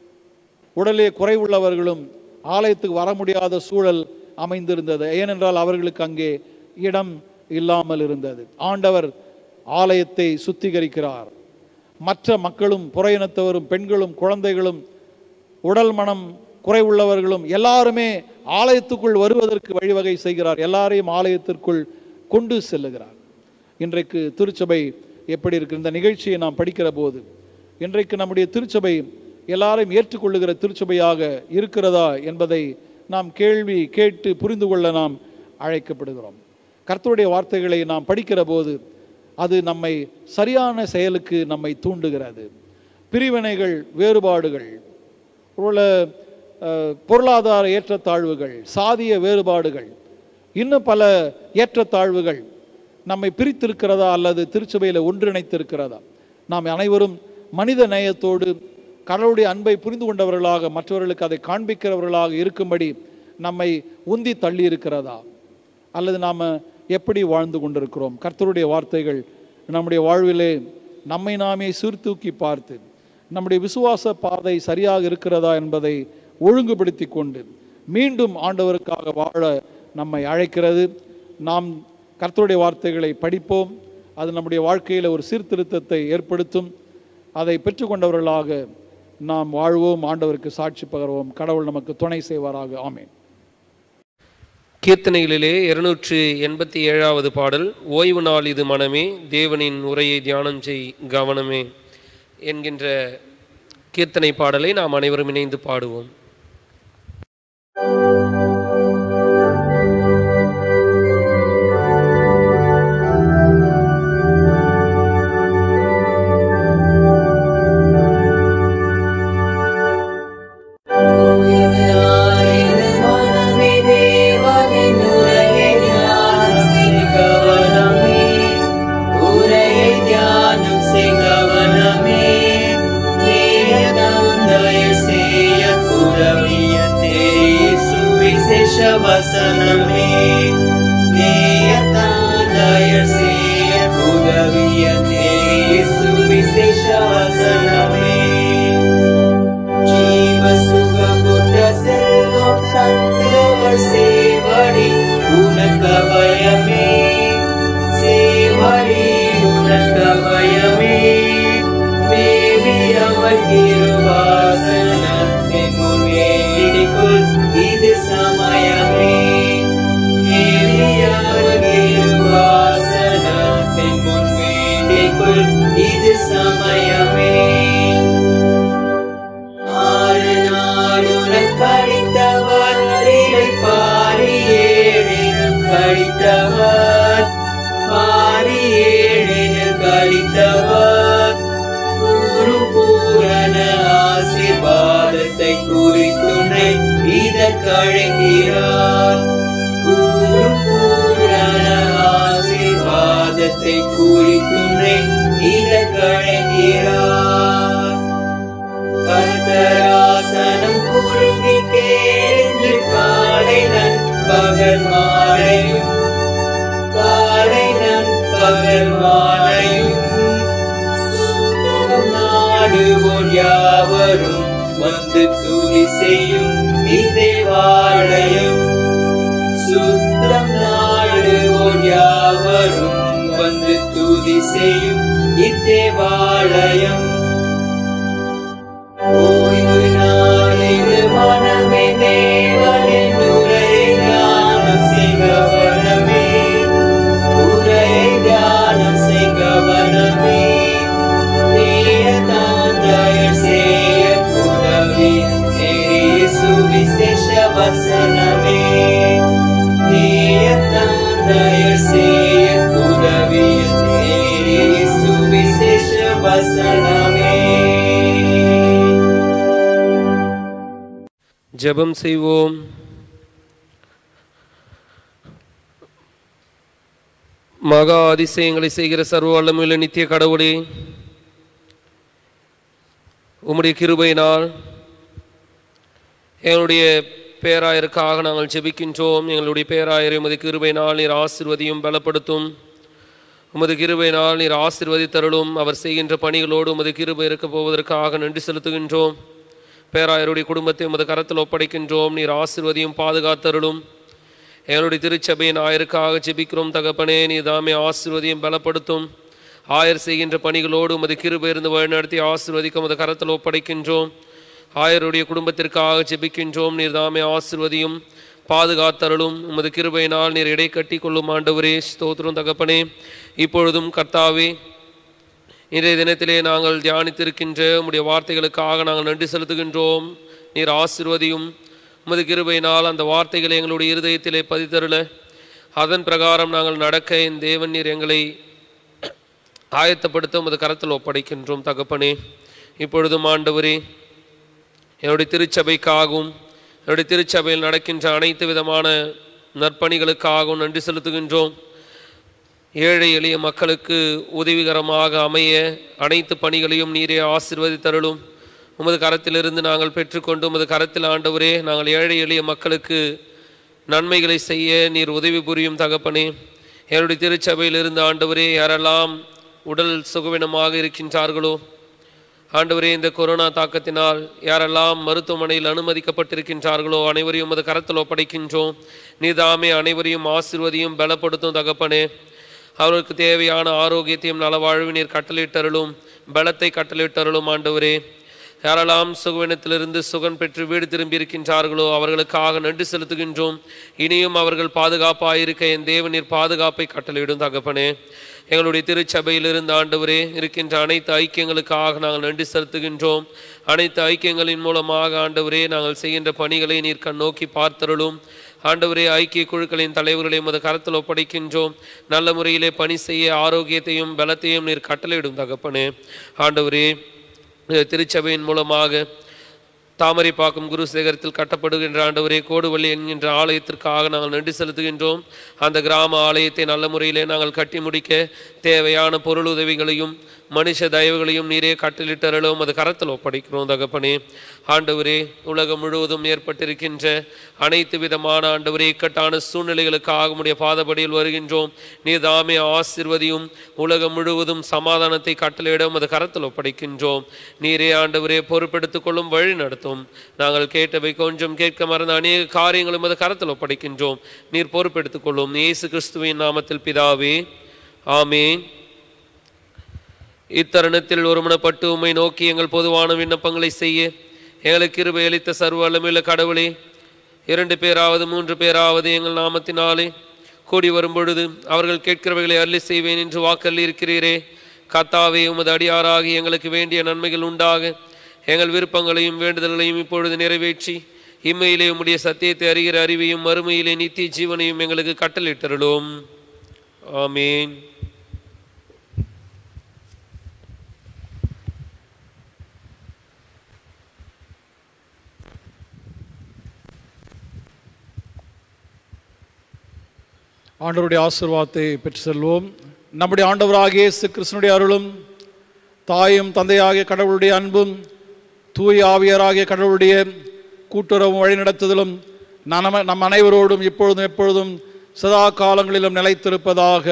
உடலே குறைவுள்ளவர்களும் ஆலயத்துக்கு வர முடியாத சூழல் அமைந்திருந்தது ஏனென்றால் அவர்களுக்கு அங்கே இடம் இல்லாமல் இருந்தது ஆண்டவர் ஆலயத்தை சுத்திகரிக்கிறார் மற்ற மக்களும் புற இனத்தவரும் பெண்களும் குழந்தைகளும் உடல் மனம் குறைவுள்ளவர்களும் எல்லாருமே ஆலயத்துக்குள் வருவதற்கு வழிவகை செய்கிறார் எல்லாரையும் ஆலயத்திற்குள் கொண்டு செல்லுகிறார் இன்றைக்கு திருச்சபை எப்படி இருக்கு இந்த நிகழ்ச்சியை நாம் படிக்கிற போது இன்றைக்கு நம்முடைய திருச்சபை எல்லாரையும் ஏற்றுக்கொள்ளுகிற திருச்சபையாக இருக்கிறதா என்பதை நாம் கேள்வி கேட்டு புரிந்து கொள்ள நாம் அழைக்கப்படுகிறோம் கர்த்தருடைய வார்த்தைகளை நாம் படிக்கிற போது அது நம்மை சரியான செயலுக்கு நம்மை தூண்டுகிறது பிரிவினைகள் வேறுபாடுகள் உள்ள அஹ், பொருளாதார ஏற்றத்தாழ்வுகள் சாதிய வேறுபாடுகள் இன்னும் பல ஏற்றத்தாழ்வுகள் நம்மை பிரித்திருக்கிறதா அல்லது திருச்சபையில் ஒன்றிணைத்திருக்கிறதா நாம் அனைவரும் மனித நேயத்தோடு கடவுளுடைய அன்பை புரிந்து கொண்டவர்களாக மற்றவர்களுக்கு அதை காண்பிக்கிறவர்களாக இருக்கும்படி நம்மை உந்தி தள்ளி இருக்கிறதா அல்லது நாம் எப்படி வாழ்ந்து கொண்டிருக்கிறோம் கர்த்தருடைய வார்த்தைகள் நம்முடைய வாழ்விலே நம்மை நாமே சீர்தூக்கி பார்த்து நம்முடைய விசுவாச பாதை சரியாக இருக்கிறதா என்பதை ஒழுங்குபடுத்தி கொண்டு மீண்டும் ஆண்டவருக்காக வாழ நம்மை அழைக்கிறது நாம் கர்த்தருடைய வார்த்தைகளை படிப்போம் அது நம்முடைய வாழ்க்கையில் ஒரு சீர்திருத்தத்தை ஏற்படுத்தும் அதை பெற்றுக்கொண்டவர்களாக நாம் வாழ்வோம் ஆண்டவருக்கு சாட்சி பகர்வோம் கடவுள் நமக்கு துணை செய்வாராக ஆமென் கீர்த்தனைகளிலே இருநூற்று எண்பத்தி ஏழாவது பாடல் ஓய்வு நாள் இது மனமே தேவனின் உரையை தியானம் செய் கவனமே என்கின்ற கீர்த்தனை பாடலை நாம் அனைவரும் இணைந்து பாடுவோம் உயிராயிரு மனமே தேவனின் உரையை தியானம் செய் கவனமே. உரையை தியானம் செய் கவனமே. நேயம் தயவு செய்ய குரவிய தேய் சுவிசேஷ வசனமே நேயத்தான் தயவு செய்ய குரவிய தேய் சுவிசேஷ வசனமே ஜீவ சுக புத்திர செல்வம் தந்தவர் சேவடி உனக்கு பயமே சேவடி உனக்கு கழித்தவர் இளைப்பாரி ஏழினும் கழித்தவர் பாரி ஏழினில் கழித்தவர் குரு பூரண ஆசீர்வாதத்தை குறித்துணை இதற்கழைக்கிறார் குரு பூரண ஆசீர்வாதத்தை குறித்துணை இதற்கழைக்கிறார் கர்த்தராசனம் குருதி கேந்து காலை நன் பகல் மாலையும் காலை நன் பகல் மாலையும் சுத்தம் நாடுவோர் யாவரும் வந்து துதி செய்யும் இதேவாலயம் சுத்தம் நாடுவோர் யாவரும் வந்து துதி செய்யும் இத்தேவாலயம் ஓய்வு நாளிது மனமே தேவனின் உரையை தியானம் செய்கவனமே உரையை தியானம் செய்கவனமே நீய தாந்தயர் செய்ய புதவி நெறிய சுவிசேஷ வசனமே நீய தாந்தயர் செய்ய புதவி நெறிய சுவிசேஷ வசனமே ஜெபம் செய்வோம் மகா அதிசயங்களை செய்கிற சர்வ வல்லமையுள்ள நித்திய கடவுளே உம்முடைய கிருபையினால் எங்களுடைய பேராயருக்காக நாங்கள் ஜெபிக்கின்றோம் எங்களுடைய பேராயரை உமது கிருபையினால் நீர் ஆசிர்வதியும் பலப்படுத்தும் உமது கிருபையினால் நீர் ஆசிர்வதித்தருளும் அவர் செய்கின்ற பணிகளோடு உமது கிருபை இருக்கப் போவதற்காக நன்றி செலுத்துகின்றோம் பேராயருடைய குடும்பத்தை உமது கரத்தில் ஒப்படைக்கின்றோம் நீர் ஆசிர்வதியும் பாதுகாத்தருளும் எங்களுடைய திருச்சபையின் ஆயருக்காக ஜெபிக்கிறோம் தகப்பனே நீ தாமே ஆசிர்வதியும் பலப்படுத்தும் ஆயர் செய்கின்ற பணிகளோடு உமது கிருபை இருந்து வழிநடத்தி ஆசிர்வதிக்க உமது கரத்தில் ஒப்படைக்கின்றோம் ஆயருடைய குடும்பத்திற்காக ஜெபிக்கின்றோம் நீர் தாமே ஆசிர்வதியும் பாதுகாத்தருளும் உமது கிருபையினால் நீர் இடை கட்டி கொள்ளும் ஆண்டவரே ஸ்தோத்திரம் தகப்பனே இப்பொழுதும் கர்த்தாவே இன்றைய தினத்திலே நாங்கள் தியானித்திருக்கின்ற உம்முடைய வார்த்தைகளுக்காக நாங்கள் நன்றி செலுத்துகின்றோம் நீர் ஆசிர்வதியும் உமது கிருபையினால் அந்த வார்த்தைகளை எங்களுடைய இருதயத்திலே பதித்தருள அதன் பிரகாரம் நாங்கள் நடக்க என் தேவன் நீர் எங்களை ஆயத்தப்படுத்த உமது கரத்தில் ஒப்படைக்கின்றோம் தகப்பனே இப்பொழுதும் ஆண்டவரே என்னுடைய திருச்சபைக்காகவும் என்னுடைய திருச்சபையில் நடக்கின்ற அனைத்து விதமான நற்பணிகளுக்காகவும் நன்றி செலுத்துகின்றோம் ஏழை எளிய மக்களுக்கு உதவிகரமாக அமைய அனைத்து பணிகளையும் நீரே ஆசிர்வதித்தருளும் உமது கரத்திலிருந்து நாங்கள் பெற்றுக்கொண்டு உமது கரத்தில் ஆண்டவரே நாங்கள் ஏழை எளிய மக்களுக்கு நன்மைகளை செய்ய நீர் உதவி புரியும் தகப்பனே என்னுடைய திருச்சபையில் இருந்து ஆண்டவரே யாரெல்லாம் உடல் சுகவீனமாக இருக்கின்றார்களோ ஆண்டவரே இந்த கொரோனா தாக்கத்தினால் யாரெல்லாம் மருத்துவமனையில் அனுமதிக்கப்பட்டிருக்கின்றார்களோ அனைவரையும் உமது கரத்தில் ஒப்படைக்கின்றோம் நீதாமே அனைவரையும் ஆசிர்வதியும் பலப்படுத்தும் தகப்பனே அவர்களுக்கு தேவையான ஆரோக்கியத்தையும் நலவாழ்வு நீர் கட்டளையிட்டருளும் பலத்தை கட்டளையிட்டருளும் ஆண்டவரே யாரெல்லாம் சுகவீனத்திலிருந்து சுகம் பெற்று வீடு திரும்பி இருக்கின்றார்களோ அவர்களுக்காக நன்றி செலுத்துகின்றோம் இனியும் அவர்கள் பாதுகாப்பாக இருக்க என் தேவநீர் பாதுகாப்பை கட்டளையிடும் தகப்பனே எங்களுடைய திருச்சபையில் இருந்த ஆண்டவரே இருக்கின்ற அனைத்து ஐக்கியங்களுக்காக நாங்கள் நன்றி செலுத்துகின்றோம் அனைத்து ஐக்கியங்களின் மூலமாக ஆண்டவரே நாங்கள் செய்கின்ற பணிகளை நீர் கண் நோக்கி பார்த்தருளும் ஆண்டவரே ஐக்கிய குழுக்களின் தலைவர்களை உமது கரத்தில் ஒப்படைக்கின்றோம் நல்ல முறையிலே பணி செய்ய ஆரோக்கியத்தையும் பலத்தையும் நீர் கட்டளையிடும் தகப்பனே ஆண்டவரே இந்த திருச்சபையின் மூலமாக தாமரைப்பாக்கம் குருசேகரத்தில் கட்டப்படுகின்ற ஆண்டவரே கோடுவள்ளி என்கின்ற ஆலயத்திற்காக நாங்கள் நன்றி செலுத்துகின்றோம் அந்த கிராம ஆலயத்தை நல்ல முறையிலே நாங்கள் கட்டி முடிக்க தேவையான பொருள் உதவிகளையும் மனுஷ தயவுகளையும் நீரே கட்டளிட்டரலும் அது கரத்தில் ஒப்படைக்கிறோம் தகப்பனே ஆண்டவரே உலகம் முழுவதும் ஏற்பட்டிருக்கின்ற அனைத்து விதமான ஆண்டவரே இக்கட்டான சூழ்நிலைகளுக்காக உடைய பாதபடியில் வருகின்றோம் நீ தாமே ஆசிர்வதியும் உலகம் முழுவதும் சமாதானத்தை கட்டளையிடும் அது கரத்தில் ஒப்படைக்கின்றோம் நீரே ஆண்டவரே பொறுப்பெடுத்துக் கொள்ளும் வழி நடத்தும் நாங்கள் கேட்டவை கொஞ்சம் கேட்க மறந்த அநேக காரியங்களும் அது கரத்தில் ஒப்படைக்கின்றோம் நீர் பொறுப்பெடுத்துக் கொள்ளும் இயேசு கிறிஸ்துவின் நாமத்தில் பிதாவே ஆமேன் இத்தருணத்தில் ஒருமனப்பட்டு உம்மை நோக்கி எங்கள் பொதுவான விண்ணப்பங்களை செய்ய எங்களுக்கு கிருபை அளித்த சர்வ வல்லமையுள்ள கடவுளே இரண்டு பேராவது மூன்று பேராவது எங்கள் நாமத்தினாலே கூடி வரும் பொழுது அவர்கள் கேட்கிறவைகளை அருளி செய்வேன் என்று வாக்கல்லி இருக்கிறீரே கத்தாவே உமது அடியாராகி எங்களுக்கு வேண்டிய நன்மைகள் உண்டாக எங்கள் விருப்பங்களையும் வேண்டுதல்களையும் இப்பொழுது நிறைவேற்றி இம்மையிலே உம்முடைய சத்தியத்தை அறிகிற அறிவையும் மறுமையிலே நித்திய ஜீவனையும் எங்களுக்கு கட்டளிட்டருளும் ஆமீன் ஆண்டவருடைய ஆசீர்வாதத்தை பெற்று செல்வோம் நம்முடைய ஆண்டவராகிய இயேசு கிறிஸ்தனுடைய அருளும் தாயும் தந்தையாகிய கடவுளுடைய அன்பும் தூய ஆவியராகிய கடவுளுடைய கூட்டுறவும் வழிநடத்துதலும் நம் நம் அனைவரோடும் இப்பொழுதும் எப்பொழுதும் சதா காலங்களிலும் நிலைத்திருப்பதாக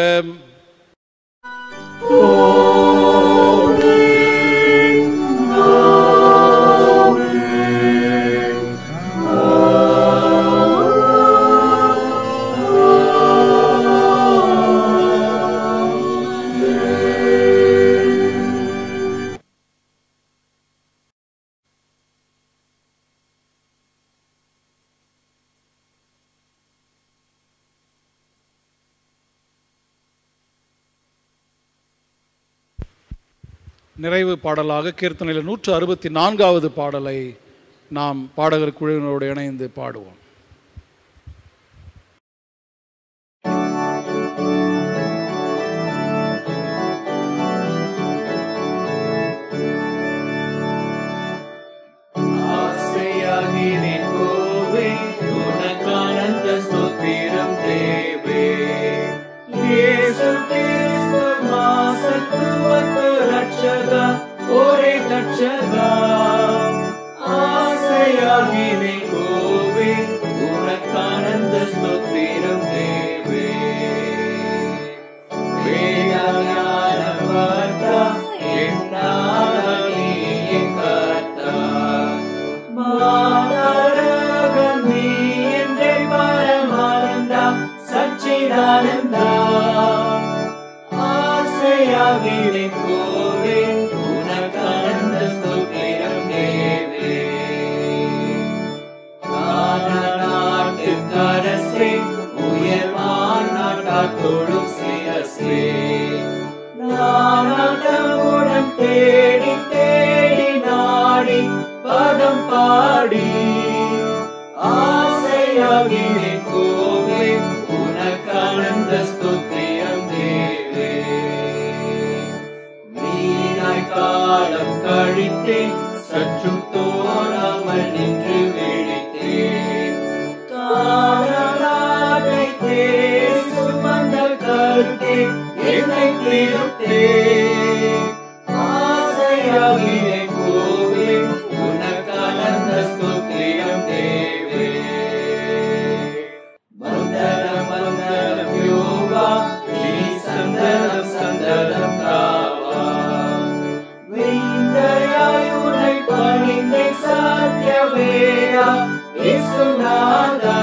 நிறைவு பாடலாக கீர்த்தனையில் நூற்று அறுபத்தி நான்காவது பாடலை நாம் பாடகர் குழுவினரோடு இணைந்து பாடுவோம் ஆசையாகிறேன் கோவே உனக்கானந்த ஸ்தோத்திரம் தேவே இயேசு கிறிஸ்து மாசத்துவத்து ரட்சகா ஒரே ரட்சகா ஆசையாகிறேன் கோவே உனக்கானந்த ஸ்தோத்திரம் தேவே வேதஞானம் பார்த்தா என்னாலே என் கர்த்தா மாதரகம் நீ என்றே பரமானந்தா சச்சிதானந்தா ஆசையாகிறே கோவே உனக்கானந்த ஸ்தோத்திரம் தேவே கானநாட்டு கரசே உயர்வான் நாட்டாத்தோடும் சிரசே நானாட்டமுடன் தேடி தேடி நாடி பதம் பாடி ஆசையாகினே கோவே உனக்கானந்த ஸ்தோத்திரம் தேவே வீணாய் காலம் கழித்தேன் சற்றும் தோணாமல் நின்று விழித்தேன் காரணாதை தேசும் அந்த கருத்தே என்னை திருத்தே ஆசையாகினே கோவே உனக்கானந்த ஸ்தோத்திரம் தேவே வந்தனம் வந்தனம் யோகா நீ சந்தனம் சந்தனம் காவா விந்தையாயுனை பணிந்தை சாத்தியவேயா இசுநாதா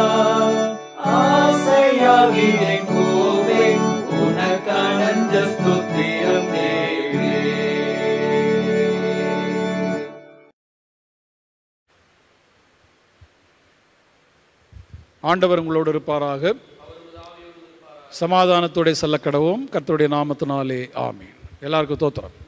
ஆசையாகினே கோவே உனக்கானந்த ஸ்துத்திரம் தேவே ஆண்டவர் உங்களோடு இருப்பாராக சமாதானத்தோടെ செல்ல கடவும் கர்த்தருடைய நாமத்தினாலே ஆமீன் எல்லாருக்கும் தோத்திரம்